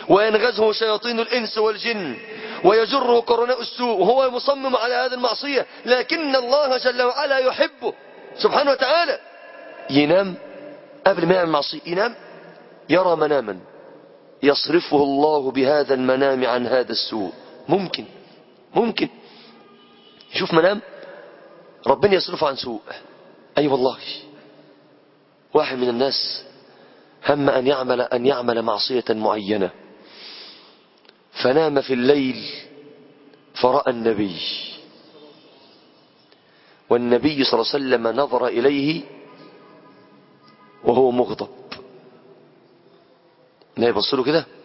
وينغزه شياطين الإنس والجن ويجره قرناء السوء وهو مصمم على هذه المعصية لكن الله جل وعلا يحبه سبحانه وتعالى ينام قبل ما يعمل معصية ينام يرى مناما يصرفه الله بهذا المنام عن هذا السوء ممكن ممكن يشوف منام ربنا يصرفه عن سوء أي أيوة والله واحد من الناس هم أن يعمل أن يعمل معصية معينة فنام في الليل فرأى النبي والنبي صلى الله عليه وسلم نظر إليه وهو مغضب لا يبص له كده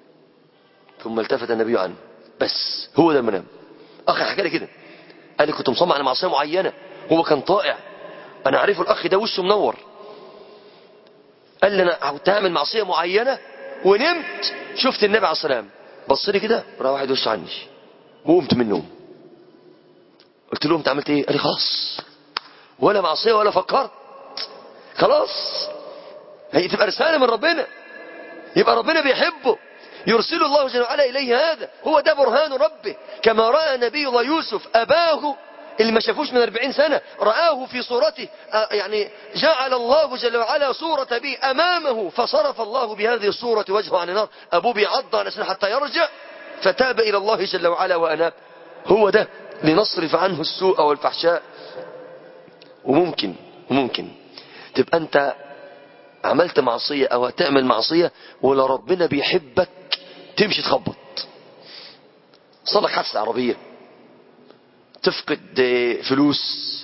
ثم التفت النبي عنه بس هو ده المنام اخي حكى لي كده قال لي كنت مصمم على معصيه معينه هو كان طائع انا عارفه الاخ ده وشه منور قال لي انا كنت هعمل معصيه معينه ونمت شفت النبي عليه الصلاه والسلام بص لي كده راح واحد وشه عني وقمت من النوم قلت له انت عملت ايه قال لي خلاص ولا معصيه ولا فكرت خلاص هي تبقى رساله من ربنا يبقى ربنا بيحبه يرسل الله جل وعلا إليه هذا هو ده برهان ربه كما رأى نبي الله يوسف أباه اللي ما شافوش من 40 سنة رآه في صورته يعني جعل الله جل وعلا صورة به أمامه فصرف الله بهذه الصورة وجهه عن النار أبوه بيعض على سنة حتى يرجع فتاب إلى الله جل وعلا وأناب هو ده لنصرف عنه السوء والفحشاء وممكن وممكن تبقى أنت عملت معصية أو هتعمل معصية ولا ربنا بيحبك تمشي تخبط صلك حادثة عربية تفقد فلوس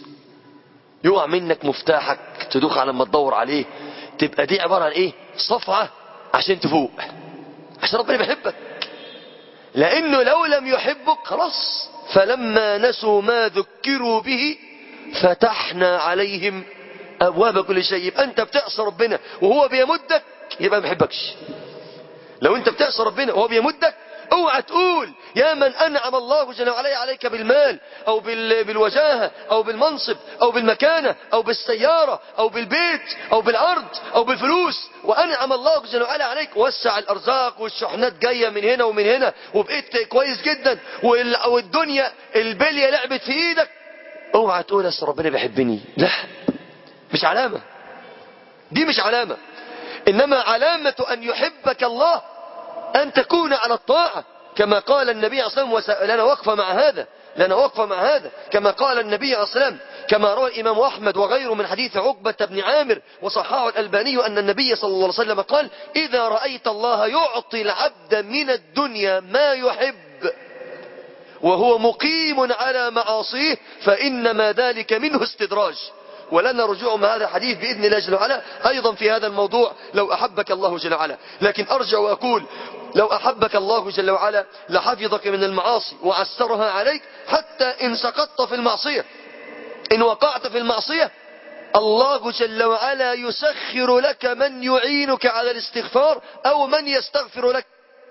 يقع منك مفتاحك تدوخ على ما تدور عليه تبقى دي عبارة عن ايه صفعة عشان تفوق عشان ربنا بيحبك لانه لو لم يحبك خلاص فلما نسوا ما ذكروا به فتحنا عليهم ابواب كل شيء يبقى انت بتعصى ربنا وهو بيمدك يبقى ما بيحبكش لو انت بتعصى ربنا وهو بيمدك اوعى تقول يا من انعم الله جل وعلا عليك بالمال او بالوجاهه او بالمنصب او بالمكانه او بالسياره او بالبيت او بالارض او بالفلوس وانعم الله جل وعلا عليك وسع الارزاق والشحنات جايه من هنا ومن هنا وبقيت كويس جدا والدنيا البليه لعبت في ايدك اوعى تقول اصل ربنا بيحبني لا مش علامه دي مش علامه انما علامه ان يحبك الله أن تكون على الطاعة كما قال النبي عليه الصلاة والسلام لنا وقفة مع هذا لنا وقفة مع هذا كما قال النبي عليه الصلاة والسلام كما روى الإمام أحمد وغيره من حديث عقبة بن عامر وصححه الألباني أن النبي صلى الله عليه وسلم قال إذا رأيت الله يعطي العبد من الدنيا ما يحب وهو مقيم على معاصيه فإنما ذلك منه استدراج ولنا رجوع مع هذا الحديث بإذن الله جل وعلا أيضا في هذا الموضوع لو أحبك الله جل وعلا لكن أرجع وأقول لو أحبك الله جل وعلا لحفظك من المعاصي وعسرها عليك حتى إن سقطت في المعصية إن وقعت في المعصية الله جل وعلا يسخر لك من يعينك على الاستغفار أو من يستغفر لك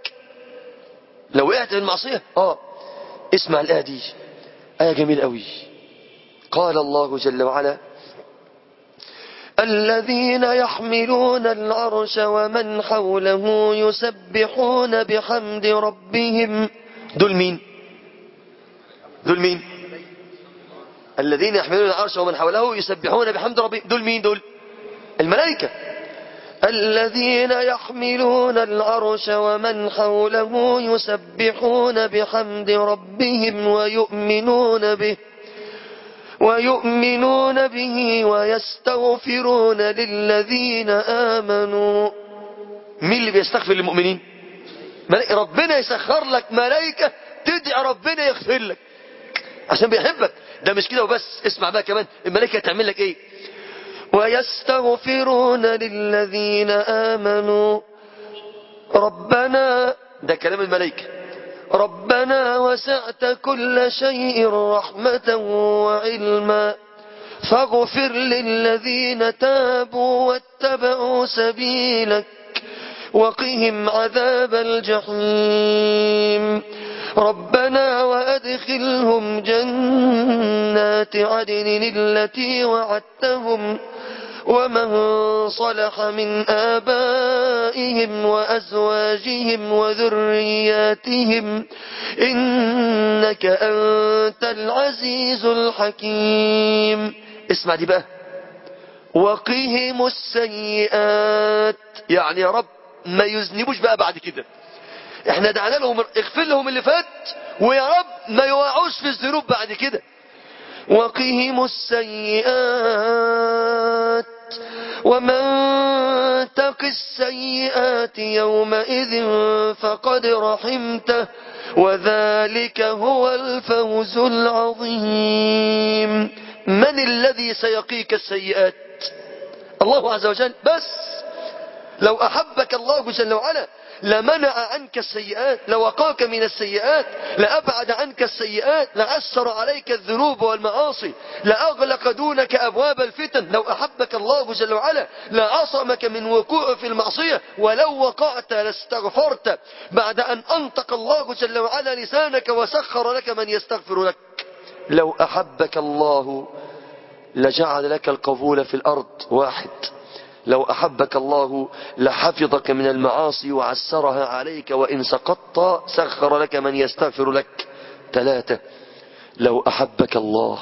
لو وقعت في المعصية آه اسمع الآية دي آية جميل قوي قال الله جل وعلا الذين يحملون العرش ومن حوله يسبحون بحمد ربهم دول مين دول مين الذين يحملون العرش ومن حوله يسبحون بحمد ربهم دول مين دول الملائكة الذين يحملون العرش ومن حوله يسبحون بحمد ربهم ويؤمنون به ويؤمنون به ويستغفرون للذين آمنوا مين اللي بيستغفر للمؤمنين ربنا يسخر لك ملائكة تدعي ربنا يغفر لك عشان بيحبك ده مش كده وبس اسمع بقى كمان الملائكة تعمل لك ايه ويستغفرون للذين آمنوا ربنا ده كلام الملائكة ربنا وسعت كل شيء رحمة وعلما فاغفر للذين تابوا واتبعوا سبيلك وقهم عذاب الجحيم ربنا وأدخلهم جنات عدن التي وعدتهم ومن صلح من آبائهم وأزواجهم وذرياتهم إنك أنت العزيز الحكيم اسمع دي بقى وقهم السيئات يعني يا رب ما يذنبوش بقى بعد كده احنا دعنا لهم اغفر لهم اللي فات ويا رب ما يوقعوش في الذنوب بعد كده وقهم السيئات ومن تق السيئات يومئذ فقد رحمته وذلك هو الفوز العظيم من الذي سيقيك السيئات الله عز وجل بس لو أحبك الله جل وعلا لمنع عنك السيئات لوقاك من السيئات لأبعد عنك السيئات لأسر عليك الذنوب والمعاصي لأغلق دونك أبواب الفتن لو أحبك الله جل وعلا لعصمك من وقوع في المعصية ولو وقعت لاستغفرت بعد أن أنطق الله جل وعلا لسانك وسخر لك من يستغفر لك لو أحبك الله لجعل لك القبول في الأرض واحد لو أحبك الله لحفظك من المعاصي وعسرها عليك وإن سقطت سخر لك من يستغفر لك ثلاثة لو أحبك الله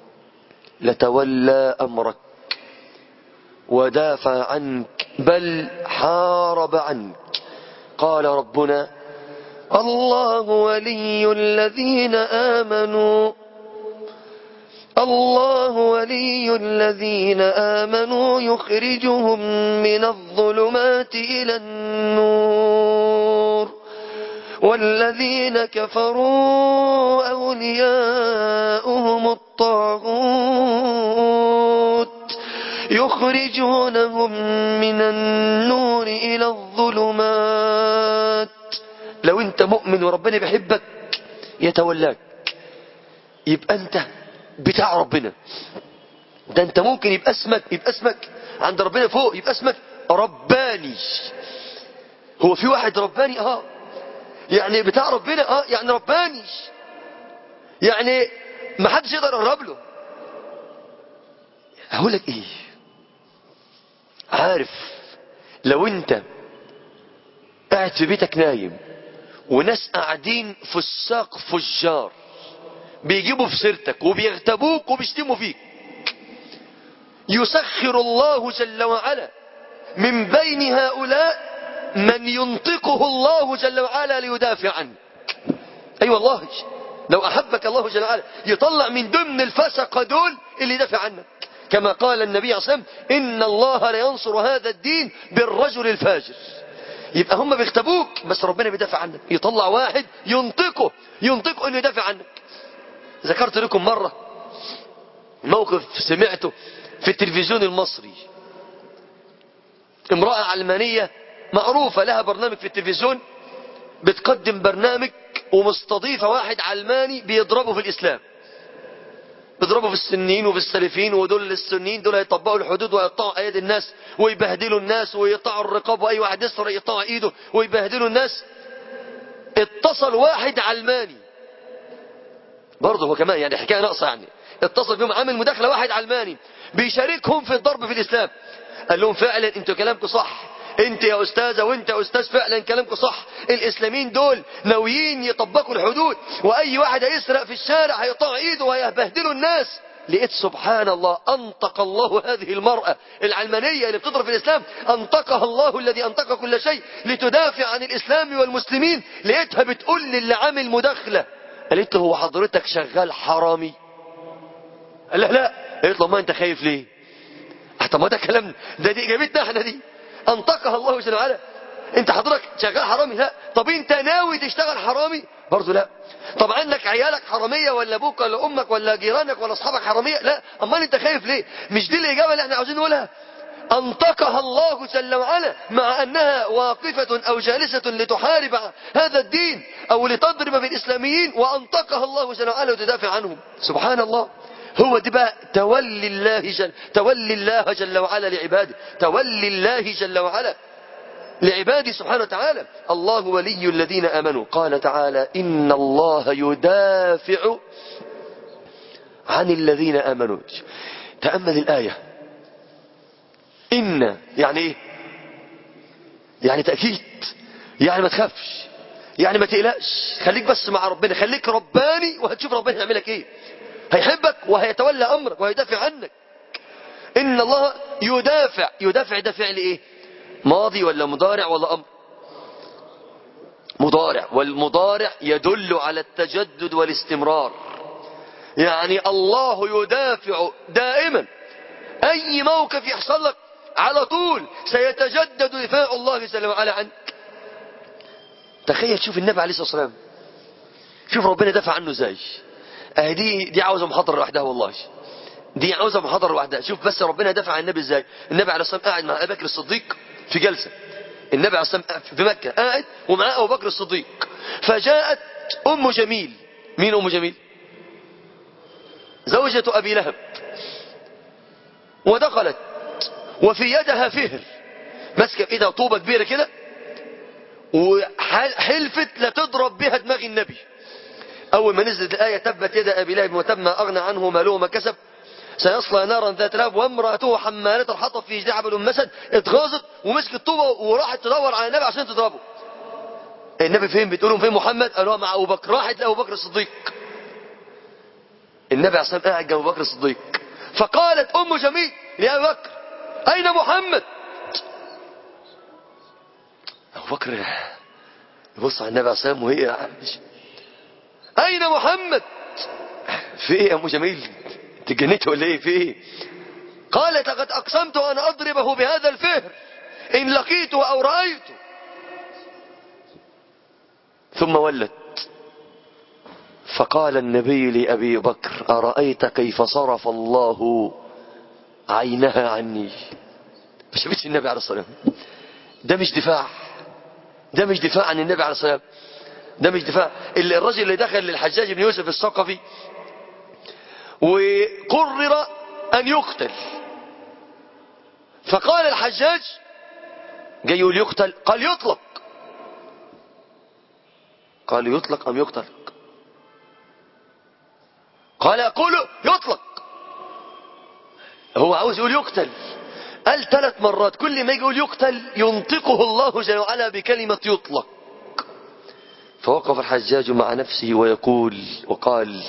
لتولى أمرك ودافع عنك بل حارب عنك قال ربنا الله ولي الذين آمنوا الله ولي الذين آمنوا يخرجهم من الظلمات إلى النور والذين كفروا أولياؤهم الطاغوت يخرجونهم من النور إلى الظلمات لو انت مؤمن وربنا بيحبك يتولاك يبقى انت بتاع ربنا ده انت ممكن يبقى اسمك يبقى اسمك عند ربنا فوق يبقى اسمك رباني هو في واحد رباني اه يعني بتاع ربنا اه يعني رباني يعني ما حدش يقدر يقرب له هقول لك ايه عارف لو انت قاعد في بيتك نايم وناس قاعدين في الساق فجار بيجيبوا في سيرتك وبيغتابوك وبيشتموا فيك يسخر الله جل وعلا من بين هؤلاء من ينطقه الله جل وعلا ليدافع عنك اي أيوة والله لو احبك الله جل وعلا يطلع من ضمن الفسق دول اللي يدافع عنك كما قال النبي عليه الصلاه والسلام ان الله لينصر هذا الدين بالرجل الفاجر يبقى هم بيغتابوك بس ربنا بيدافع عنك يطلع واحد ينطقه ينطقه انه يدافع عنك ذكرت لكم مرة موقف سمعته في التلفزيون المصري امرأة علمانية معروفة لها برنامج في التلفزيون بتقدم برنامج ومستضيفة واحد علماني بيضربه في الإسلام بيضربوا في السنين وفي السلفيين ودول السنين دول هيطبقوا الحدود ويقطعوا ايدي الناس ويبهدلوا الناس ويقطعوا الرقاب واي واحد يسرق يقطعوا ايده ويبهدلوا الناس اتصل واحد علماني برضه هو كمان يعني حكايه ناقصه يعني اتصل بهم عامل مداخله واحد علماني بيشاركهم في الضرب في الاسلام قال لهم فعلا انتوا كلامكم صح انت يا استاذه وانت يا استاذ فعلا كلامكم صح الاسلاميين دول ناويين يطبقوا الحدود واي واحد هيسرق في الشارع هيقطع ايده وهيبهدلوا الناس لقيت سبحان الله انطق الله هذه المرأة العلمانية اللي بتضرب في الاسلام انطقها الله الذي انطق كل شيء لتدافع عن الاسلام والمسلمين لقيتها بتقول للي عامل مداخلة قالت له هو حضرتك شغال حرامي قال لا لا قالت له ما انت خايف ليه طب ما ده كلام ده دي اجابتنا احنا دي انطقها الله جل وعلا انت حضرتك شغال حرامي لا طب انت ناوي تشتغل حرامي برضه لا طب عندك عيالك حرامية ولا ابوك ولا امك ولا جيرانك ولا اصحابك حرامية لا امال انت خايف ليه مش دي الاجابة اللي احنا عاوزين نقولها انطقها الله جل وعلا مع انها واقفة او جالسة لتحارب هذا الدين او لتضرب بالاسلاميين وانطقها الله جل وعلا وتدافع عنهم سبحان الله هو دي بقى تولي الله جل تولي الله جل وعلا لعباده تولي الله جل وعلا لعباده سبحانه وتعالى الله ولي الذين امنوا قال تعالى ان الله يدافع عن الذين امنوا تامل الايه إن يعني إيه يعني تأكيد يعني ما تخافش يعني ما تقلقش خليك بس مع ربنا خليك رباني وهتشوف ربنا هيعمل لك ايه هيحبك وهيتولى امرك وهيدافع عنك ان الله يدافع يدافع ده فعل ايه ماضي ولا مضارع ولا امر مضارع والمضارع يدل على التجدد والاستمرار يعني الله يدافع دائما اي موقف يحصل لك على طول سيتجدد دفاع الله جل وعلا عنك تخيل شوف النبي عليه الصلاة والسلام شوف ربنا دافع عنه ازاي اه دي دي عاوزة محاضرة لوحدها والله دي عاوزة محاضرة لوحدها شوف بس ربنا دافع عن النبي ازاي النبي عليه الصلاة والسلام قاعد مع أبي بكر الصديق في جلسة النبي عليه الصلاة والسلام في مكة قاعد ومعاه أبو بكر الصديق فجاءت أم جميل مين أم جميل زوجة أبي لهب ودخلت وفي يدها فهر ماسكه في ايدها طوبه كبيره كده وحلفت لتضرب بها دماغ النبي اول ما نزلت الايه تبت يد ابي لهب وتب ما اغنى عنه ماله وما كسب سيصلى نارا ذات لهب وامراته حماله الحطب في جدع حبل مسد اتغاظت ومسكت طوبه وراحت تدور على النبي عشان تضربه النبي فين بتقولوا فين محمد قالوا مع ابو بكر راحت لابو بكر الصديق النبي عليه الصلاه والسلام قاعد جنب ابو بكر الصديق فقالت ام جميل يا ابي بكر اين محمد ابو بكر يبص على النبي عليه الصلاه والسلام وهي اين محمد في ايه يا ام جميل انت جنيت ولا ايه في ايه قالت لقد اقسمت ان اضربه بهذا الفهر ان لقيته او رايته ثم ولت فقال النبي لأبي بكر أرأيت كيف صرف الله عينها عني ما شافتش النبي عليه الصلاة والسلام ده مش دفاع ده مش دفاع عن النبي عليه الصلاة والسلام ده مش دفاع اللي الرجل اللي دخل للحجاج بن يوسف الثقفي وقرر أن يقتل فقال الحجاج جاي يقول يقتل قال يطلق قال يطلق أم يقتل قال يقول يطلق هو عاوز يقول يقتل قال ثلاث مرات كل ما يجي يقول يقتل ينطقه الله جل وعلا بكلمة يطلق فوقف الحجاج مع نفسه ويقول وقال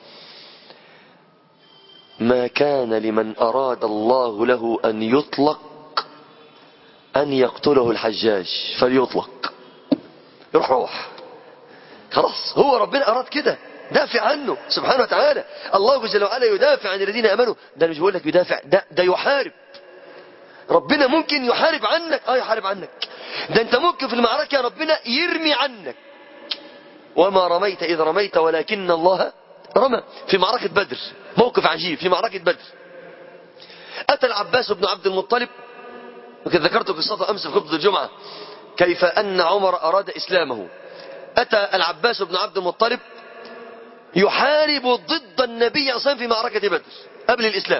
ما كان لمن أراد الله له أن يطلق أن يقتله الحجاج فليطلق يروح روح خلاص هو ربنا أراد كده دافع عنه سبحانه وتعالى الله جل وعلا يدافع عن الذين امنوا ده مش بقول لك يدافع ده ده يحارب ربنا ممكن يحارب عنك اه يحارب عنك ده انت ممكن في المعركة ربنا يرمي عنك وما رميت اذ رميت ولكن الله رمى في معركة بدر موقف عجيب في معركة بدر اتى العباس بن عبد المطلب وكذا ذكرت قصته امس في خطبة الجمعة كيف ان عمر اراد اسلامه اتى العباس بن عبد المطلب يحارب ضد النبي صلى في معركة بدر قبل الإسلام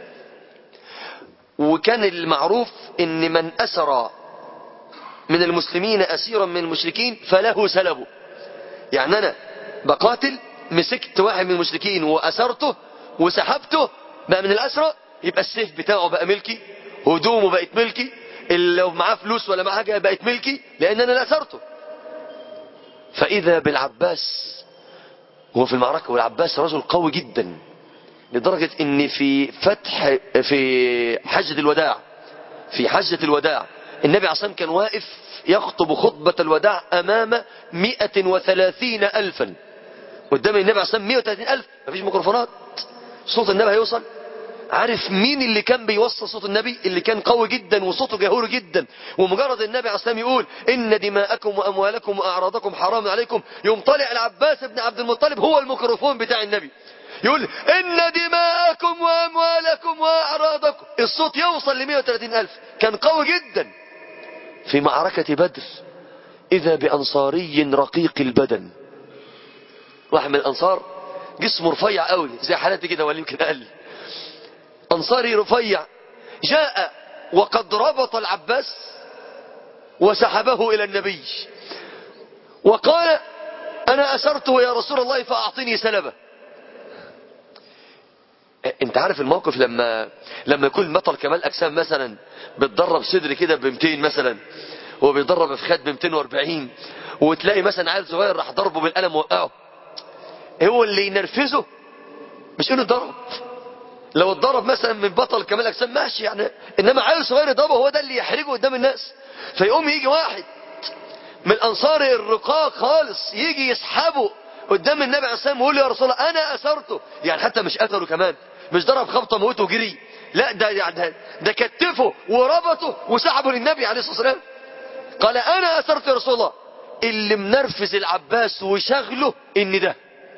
وكان المعروف ان من أسر من المسلمين أسيرا من المشركين فله سلبه يعني أنا بقاتل مسكت واحد من المشركين وأسرته وسحبته بقى من الأسرى يبقى السيف بتاعه بقى ملكي هدومه بقت ملكي لو معاه فلوس ولا معاه حاجة بقت ملكي لأن أنا اللي أسرته فإذا بالعباس هو في المعركة والعباس رجل قوي جدا لدرجة ان في فتح في حجة الوداع في حجة الوداع النبي عصام كان واقف يخطب خطبة الوداع امام مئة وثلاثين الفا قدام النبي عصام مئة وثلاثين الف مفيش ميكروفونات صوت النبي هيوصل عارف مين اللي كان بيوصل صوت النبي اللي كان قوي جدا وصوته جهوري جدا ومجرد النبي عليه السلام يقول ان دماءكم واموالكم واعراضكم حرام عليكم يوم طالع العباس بن عبد المطلب هو الميكروفون بتاع النبي يقول ان دماءكم واموالكم واعراضكم الصوت يوصل ل 130 الف كان قوي جدا في معركة بدر اذا بانصاري رقيق البدن واحد من الانصار جسمه رفيع قوي زي حالتي كده ولا يمكن اقل أنصاري رفيع جاء وقد ربط العباس وسحبه إلى النبي وقال أنا أسرته يا رسول الله فأعطني سلبه انت عارف الموقف لما لما يكون بطل كمال اجسام مثلا بتدرب صدر كده ب 200 مثلا وبيدرب في خد ب 240 وتلاقي مثلا عيل صغير راح ضربه بالقلم وقعه هو اللي ينرفزه مش انه ضرب لو اتضرب مثلا من بطل كمال اجسام ماشي يعني انما عيل صغير يضربه هو ده اللي يحرجه قدام الناس فيقوم يجي واحد من انصار الرقاق خالص يجي يسحبه قدام النبي عليه الصلاه والسلام ويقول له يا رسول الله انا اثرته يعني حتى مش قتله كمان مش ضرب خبطه موته وجري لا ده ده, ده كتفه وربطه وسحبه للنبي عليه الصلاه والسلام قال انا اثرت يا رسول الله اللي منرفز العباس وشغله ان ده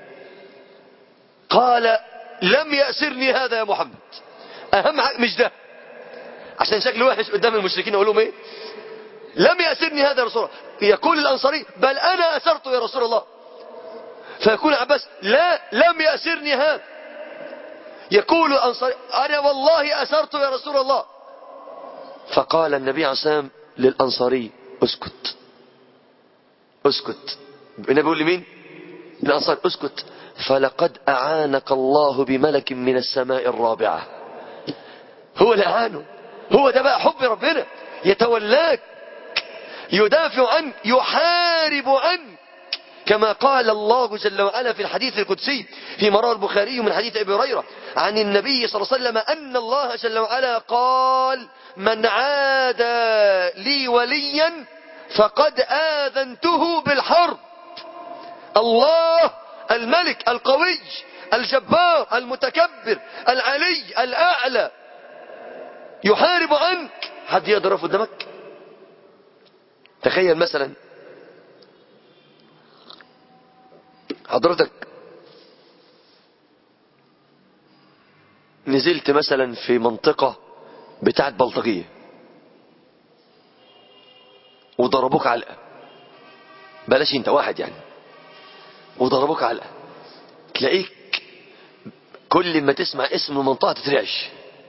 قال لم يأسرني هذا يا محمد اهم حاجة مش ده عشان شكله وحش قدام المشركين اقول لهم ايه لم يأسرني هذا يا رسول الله يقول الانصاري بل انا اسرت يا رسول الله فيقول العباس لا لم يأسرني هذا يقول الانصاري انا والله اسرت يا رسول الله فقال النبي عليه الصلاه والسلام للانصاري اسكت اسكت النبي بيقول لمين الانصار اسكت فلقد اعانك الله بملك من السماء الرابعه هو اللي اعانه هو ده بقى حب ربنا يتولاك يدافع عنك يحارب عنك كما قال الله جل وعلا في الحديث القدسي في مرار البخاري من حديث ابي هريره عن النبي صلى الله عليه وسلم ان الله جل وعلا قال من عاد لي وليا فقد آذنته بالحرب الله الملك القوي الجبار المتكبر العلي الأعلى يحارب عنك حد يقدر يقف قدامك تخيل مثلا حضرتك نزلت مثلا في منطقة بتاعت بلطجية وضربوك علقة بلاش انت واحد يعني وضربوك علقة تلاقيك كل ما تسمع اسم المنطقة تترعش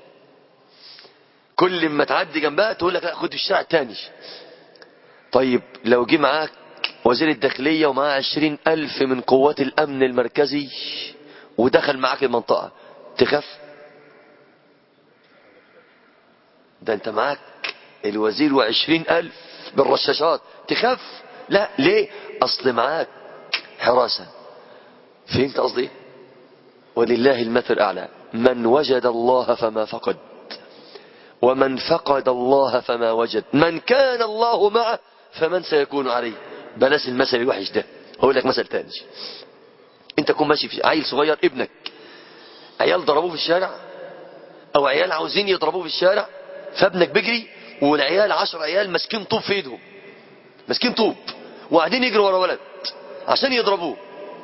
كل ما تعدي جنبها تقول لك لا خد الشارع التاني طيب لو جه معاك وزير الداخلية ومعاه عشرين ألف من قوات الأمن المركزي ودخل معاك المنطقة تخاف ده انت معاك الوزير وعشرين ألف بالرشاشات تخاف لا ليه أصل معاك حراسة فهمت قصدي ايه؟ ولله المثل الأعلى من وجد الله فما فقد ومن فقد الله فما وجد من كان الله معه فمن سيكون عليه بلاش المثل الوحش ده هقول لك مثل تاني انت تكون ماشي في عيل صغير ابنك عيال ضربوه في الشارع او عيال عاوزين يضربوه في الشارع فابنك بيجري والعيال عشر عيال ماسكين طوب في ايدهم ماسكين طوب وقاعدين يجروا ورا ولد عشان يضربوه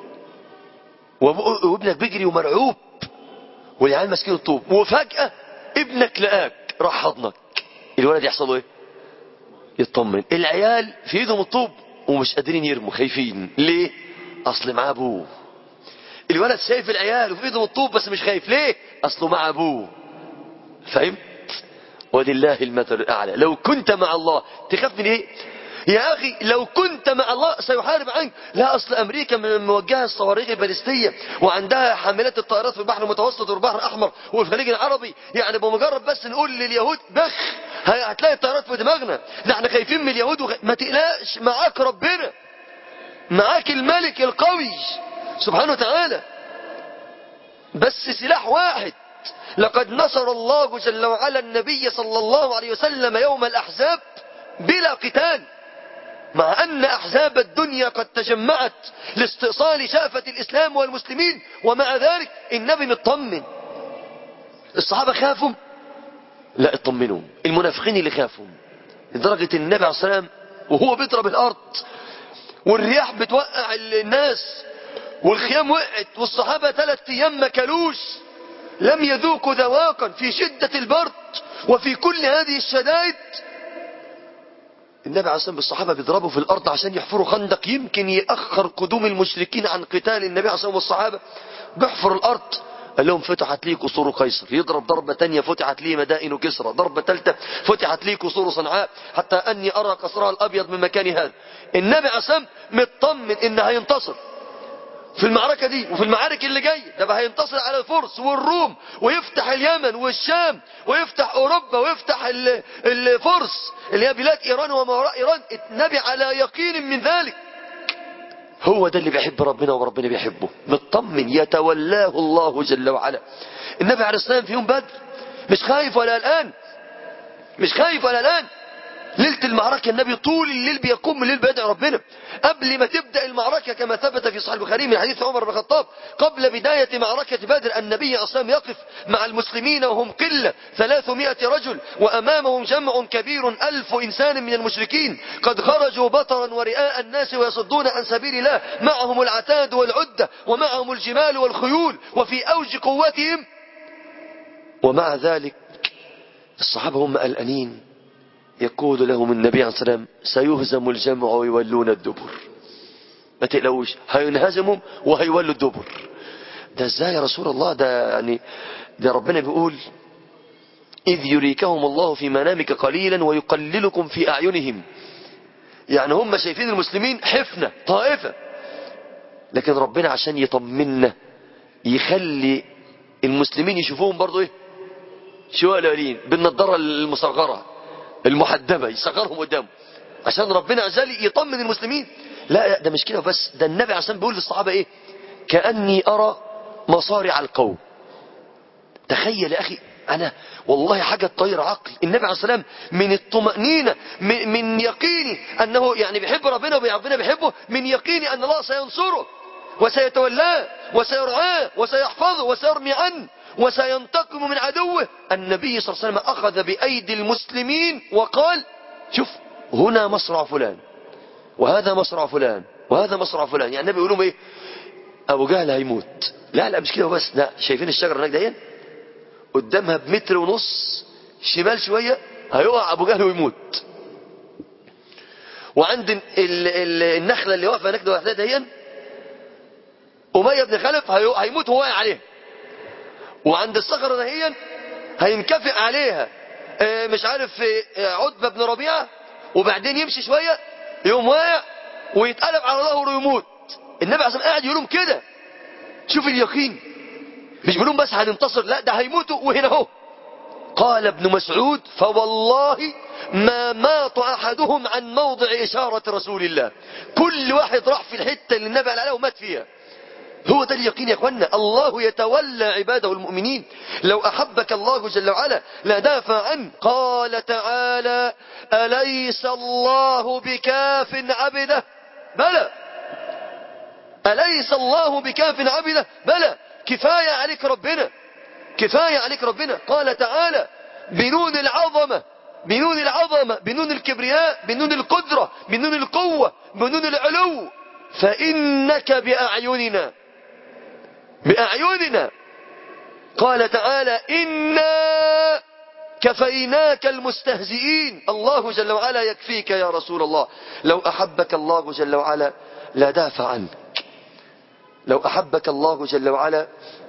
وابنك بيجري ومرعوب والعيال ماسكين الطوب وفجأة ابنك لقاك راح حضنك الولد يحصل له ايه يطمن العيال في ايدهم الطوب ومش قادرين يرموا خايفين ليه اصل معاه ابوه الولد شايف العيال وفي ايدهم الطوب بس مش خايف ليه اصله مع ابوه فهمت ولله المثل الاعلى لو كنت مع الله تخاف من ايه يا اخي لو كنت مع الله سيحارب عنك لا اصل امريكا من موجهه الصواريخ البالستيه وعندها حاملات الطائرات في البحر المتوسط والبحر الاحمر وفي الخليج العربي يعني بمجرد بس نقول لليهود بخ هتلاقي الطائرات في دماغنا ده احنا خايفين من اليهود وخ... ما تقلقش معاك ربنا معاك الملك القوي سبحانه وتعالى بس سلاح واحد لقد نصر الله جل وعلا النبي صلى الله عليه وسلم يوم الأحزاب بلا قتال مع أن أحزاب الدنيا قد تجمعت لاستئصال شافة الإسلام والمسلمين ومع ذلك النبي مطمن الصحابة خافوا لا اطمنوا المنافقين اللي خافوا لدرجة النبي عليه الصلاة والسلام وهو بيضرب الأرض والرياح بتوقع الناس والخيام وقعت والصحابة ثلاث أيام ما كلوش لم يذوقوا ذواقا في شدة البرد وفي كل هذه الشدائد النبي عليه الصلاة والصحابة بيضربوا في الأرض عشان يحفروا خندق يمكن يأخر قدوم المشركين عن قتال النبي عليه الصلاة والصحابة بيحفر الأرض قال لهم فتحت لي قصور قيصر يضرب ضربة تانية فتحت لي مدائن كسرى ضربة ثالثة فتحت لي قصور صنعاء حتى أني أرى قصرها الأبيض من مكان هذا النبي عليه الصلاة مطمن إن هينتصر في المعركة دي وفي المعارك اللي جاية ده بقى هينتصر على الفرس والروم ويفتح اليمن والشام ويفتح اوروبا ويفتح ال- الفرس اللي هي بلاد ايران وما وراء ايران النبي على يقين من ذلك هو ده اللي بيحب ربنا وربنا بيحبه مطمن يتولاه الله جل وعلا النبي عليه الصلاة والسلام في يوم بدر مش خايف ولا الآن مش خايف ولا الآن ليلة المعركة النبي طول الليل بيقوم من الليل بيدعي ربنا قبل ما تبدأ المعركة كما ثبت في صحيح البخاري من حديث عمر بن الخطاب قبل بداية معركة بدر النبي أصلا يقف مع المسلمين وهم قلة ثلاثمائة رجل وأمامهم جمع كبير ألف إنسان من المشركين قد خرجوا بطرا ورئاء الناس ويصدون عن سبيل الله معهم العتاد والعدة ومعهم الجمال والخيول وفي أوج قوتهم ومع ذلك الصحابة هم قلقانين يقول لهم النبي عليه الصلاة والسلام سيهزم الجمع ويولون الدبر ما تقلقوش هينهزموا وهيولوا الدبر ده ازاي يا رسول الله ده يعني ده ربنا بيقول إذ يريكهم الله في منامك قليلا ويقللكم في أعينهم يعني هم شايفين المسلمين حفنة طائفة لكن ربنا عشان يطمنا يخلي المسلمين يشوفوهم برضو ايه شوية قليلين بالنضارة المصغرة المحدبة يصغرهم قدامه عشان ربنا عز وجل يطمن المسلمين لا لا، ده مش كده بس ده النبي عشان بيقول للصحابة ايه كأني أرى مصارع القوم تخيل يا أخي أنا والله حاجة تطير عقل النبي عليه السلام من الطمأنينة من, من يقيني أنه يعني بيحب ربنا وربنا بيحبه من يقيني أن الله سينصره وسيتولاه وسيرعاه وسيحفظه وسيرمي عنه وسينتقم من عدوه النبي صلى الله عليه وسلم أخذ بأيدي المسلمين وقال شوف هنا مصرع فلان وهذا مصرع فلان وهذا مصرع فلان يعني النبي يقول لهم ايه ابو جهل هيموت لا لا مش كده بس لا شايفين الشجره هناك دهين قدامها بمتر ونص شمال شويه هيقع ابو جهل ويموت وعند ال ال النخله اللي واقفه هناك لوحدها دهين اميه بن خلف هي- هيموت وهو واقع عليها وعند الصخره دهين هينكفئ عليها آه، مش عارف آه، عتبه بن ربيعه وبعدين يمشي شويه يقوم واقع ويتقلب على ظهره ويموت النبي عليه الصلاه والسلام قاعد يقول لهم كده شوف اليقين مش بيقول لهم بس هننتصر لا ده هيموتوا وهنا اهو قال ابن مسعود فوالله ما مات احدهم عن موضع اشاره رسول الله كل واحد راح في الحته اللي النبي قال عليها ومات فيها هو ده اليقين يا اخوانا الله يتولى عباده المؤمنين لو احبك الله جل وعلا لدافع عنه قال تعالى اليس الله بكاف عبده بلى أليس الله بكاف عبده بلى كفاية عليك ربنا كفاية عليك ربنا قال تعالى بنون العظمة بنون العظمة بنون الكبرياء بنون القدرة بنون القوة بنون العلو فإنك بأعيننا بأعيننا قال تعالى إنا كفيناك المستهزئين الله جل وعلا يكفيك يا رسول الله لو أحبك الله جل وعلا لدافع عنك لو أحبك الله جل وعلا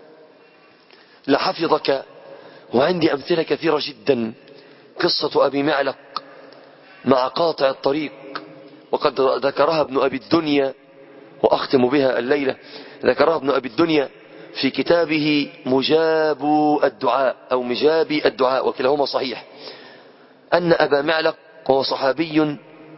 لحفظك وعندي أمثلة كثيرة جدا قصة أبي معلق مع قاطع الطريق وقد ذكرها ابن أبي الدنيا وأختم بها الليلة ذكرها ابن أبي الدنيا في كتابه مجاب الدعاء أو مجاب الدعاء وكلاهما صحيح أن أبا معلق وهو صحابي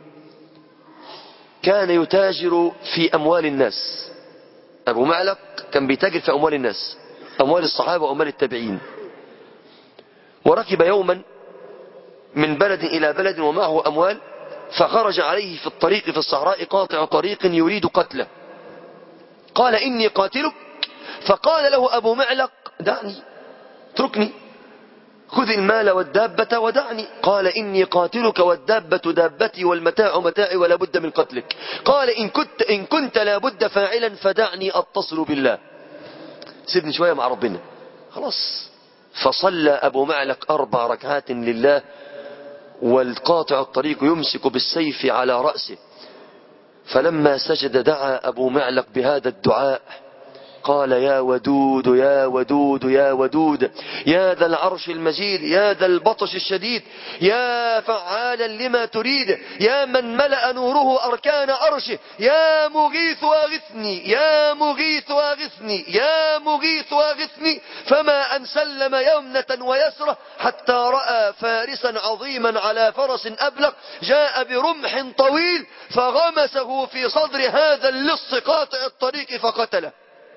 كان يتاجر في أموال الناس أبو معلق كان بيتاجر في أموال الناس أموال الصحابة وأموال التابعين وركب يوما من بلد إلى بلد ومعه أموال فخرج عليه في الطريق في الصحراء قاطع طريق يريد قتله قال إني قاتلك فقال له أبو معلق دعني اتركني خذ المال والدابة ودعني قال إني قاتلك والدابة دابتي والمتاع متاعي ولا بد من قتلك قال إن كنت, إن كنت لا بد فاعلا فدعني أتصل بالله سيبني شوية مع ربنا خلاص فصلى أبو معلق أربع ركعات لله والقاطع الطريق يمسك بالسيف على رأسه فلما سجد دعا أبو معلق بهذا الدعاء قال يا ودود يا ودود يا ودود يا ذا العرش المجيد يا ذا البطش الشديد يا فعالا لما تريد يا من ملأ نوره أركان عرشه يا مغيث واغثني يا مغيث واغثني يا مغيث واغثني فما أن سلم يمنة ويسرة حتى رأى فارسا عظيما على فرس أبلق جاء برمح طويل فغمسه في صدر هذا اللص قاطع الطريق فقتله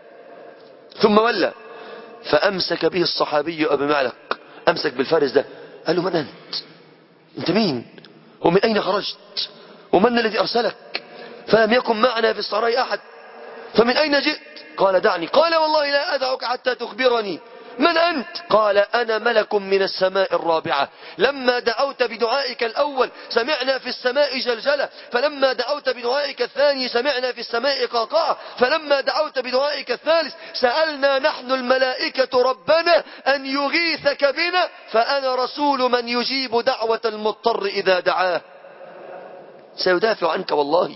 ثم ولى فأمسك به الصحابي أبي معلق أمسك بالفارس ده قال له من أنت أنت مين ومن أين خرجت ومن الذي أرسلك فلم يكن معنا في الصحراء أحد فمن أين جئت قال دعني قال والله لا أدعك حتى تخبرني من أنت قال أنا ملك من السماء الرابعة لما دعوت بدعائك الأول سمعنا في السماء جلجلة فلما دعوت بدعائك الثاني سمعنا في السماء قاقعة فلما دعوت بدعائك الثالث سألنا نحن الملائكة ربنا أن يغيثك بنا فأنا رسول من يجيب دعوة المضطر إذا دعاه سيدافع عنك والله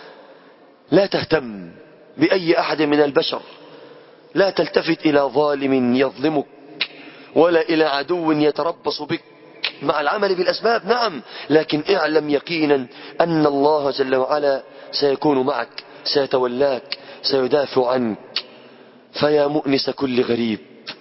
لا تهتم بأي أحد من البشر لا تلتفت إلى ظالم يظلمك ولا إلى عدو يتربص بك مع العمل بالأسباب نعم لكن اعلم يقينا أن الله جل وعلا سيكون معك سيتولاك سيدافع عنك فيا مؤنس كل غريب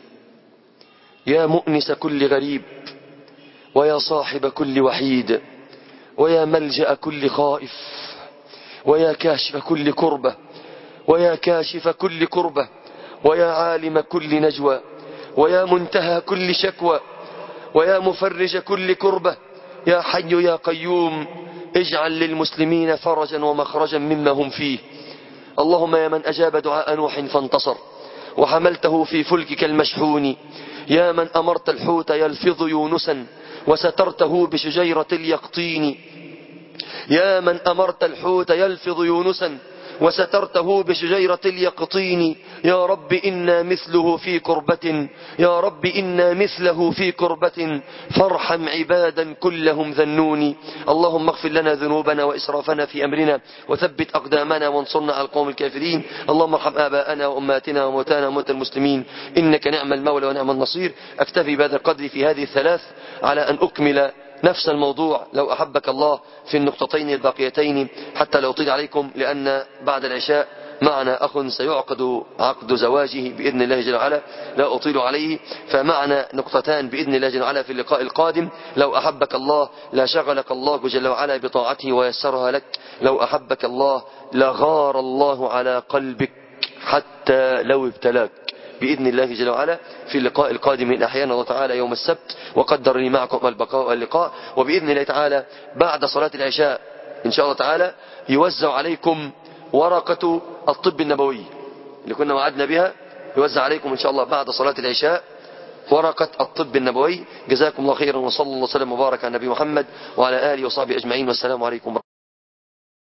يا مؤنس كل غريب ويا صاحب كل وحيد ويا ملجأ كل خائف ويا كاشف كل كربة ويا كاشف كل كربة ويا عالم كل نجوى ويا منتهى كل شكوى ويا مفرج كل كربة يا حي يا قيوم اجعل للمسلمين فرجا ومخرجا مما هم فيه اللهم يا من أجاب دعاء نوح فانتصر وحملته في فلكك المشحون يا من أمرت الحوت يلفظ يونسا وسترته بشجيرة اليقطين يا من أمرت الحوت يلفظ يونسا وسترته بشجيرة اليقطين يا رب إنا مثله في كربة يا رب إنا مثله في كربة فارحم عبادا كلهم ذنوني اللهم اغفر لنا ذنوبنا وإسرافنا في أمرنا وثبت أقدامنا وانصرنا على القوم الكافرين اللهم ارحم آباءنا وأماتنا وموتانا وموتى المسلمين إنك نعم المولى ونعم النصير أكتفي بهذا القدر في هذه الثلاث على أن أكمل نفس الموضوع لو أحبك الله في النقطتين الباقيتين حتى لا أطيل عليكم لأن بعد العشاء معنا أخ سيعقد عقد زواجه بإذن الله جل وعلا لا أطيل عليه فمعنا نقطتان بإذن الله جل وعلا في اللقاء القادم لو أحبك الله لا شغلك الله جل وعلا بطاعته ويسرها لك لو أحبك الله لغار الله على قلبك حتى لو ابتلاك بإذن الله جل وعلا في اللقاء القادم إن أحيانا الله تعالى يوم السبت وقدر لي معكم البقاء واللقاء وبإذن الله تعالى بعد صلاة العشاء إن شاء الله تعالى يوزع عليكم ورقة الطب النبوي اللي كنا وعدنا بها يوزع عليكم إن شاء الله بعد صلاة العشاء ورقة الطب النبوي جزاكم الله خيرا وصلى الله وسلم وبارك على نبي محمد وعلى آله وصحبه أجمعين والسلام عليكم ورحمة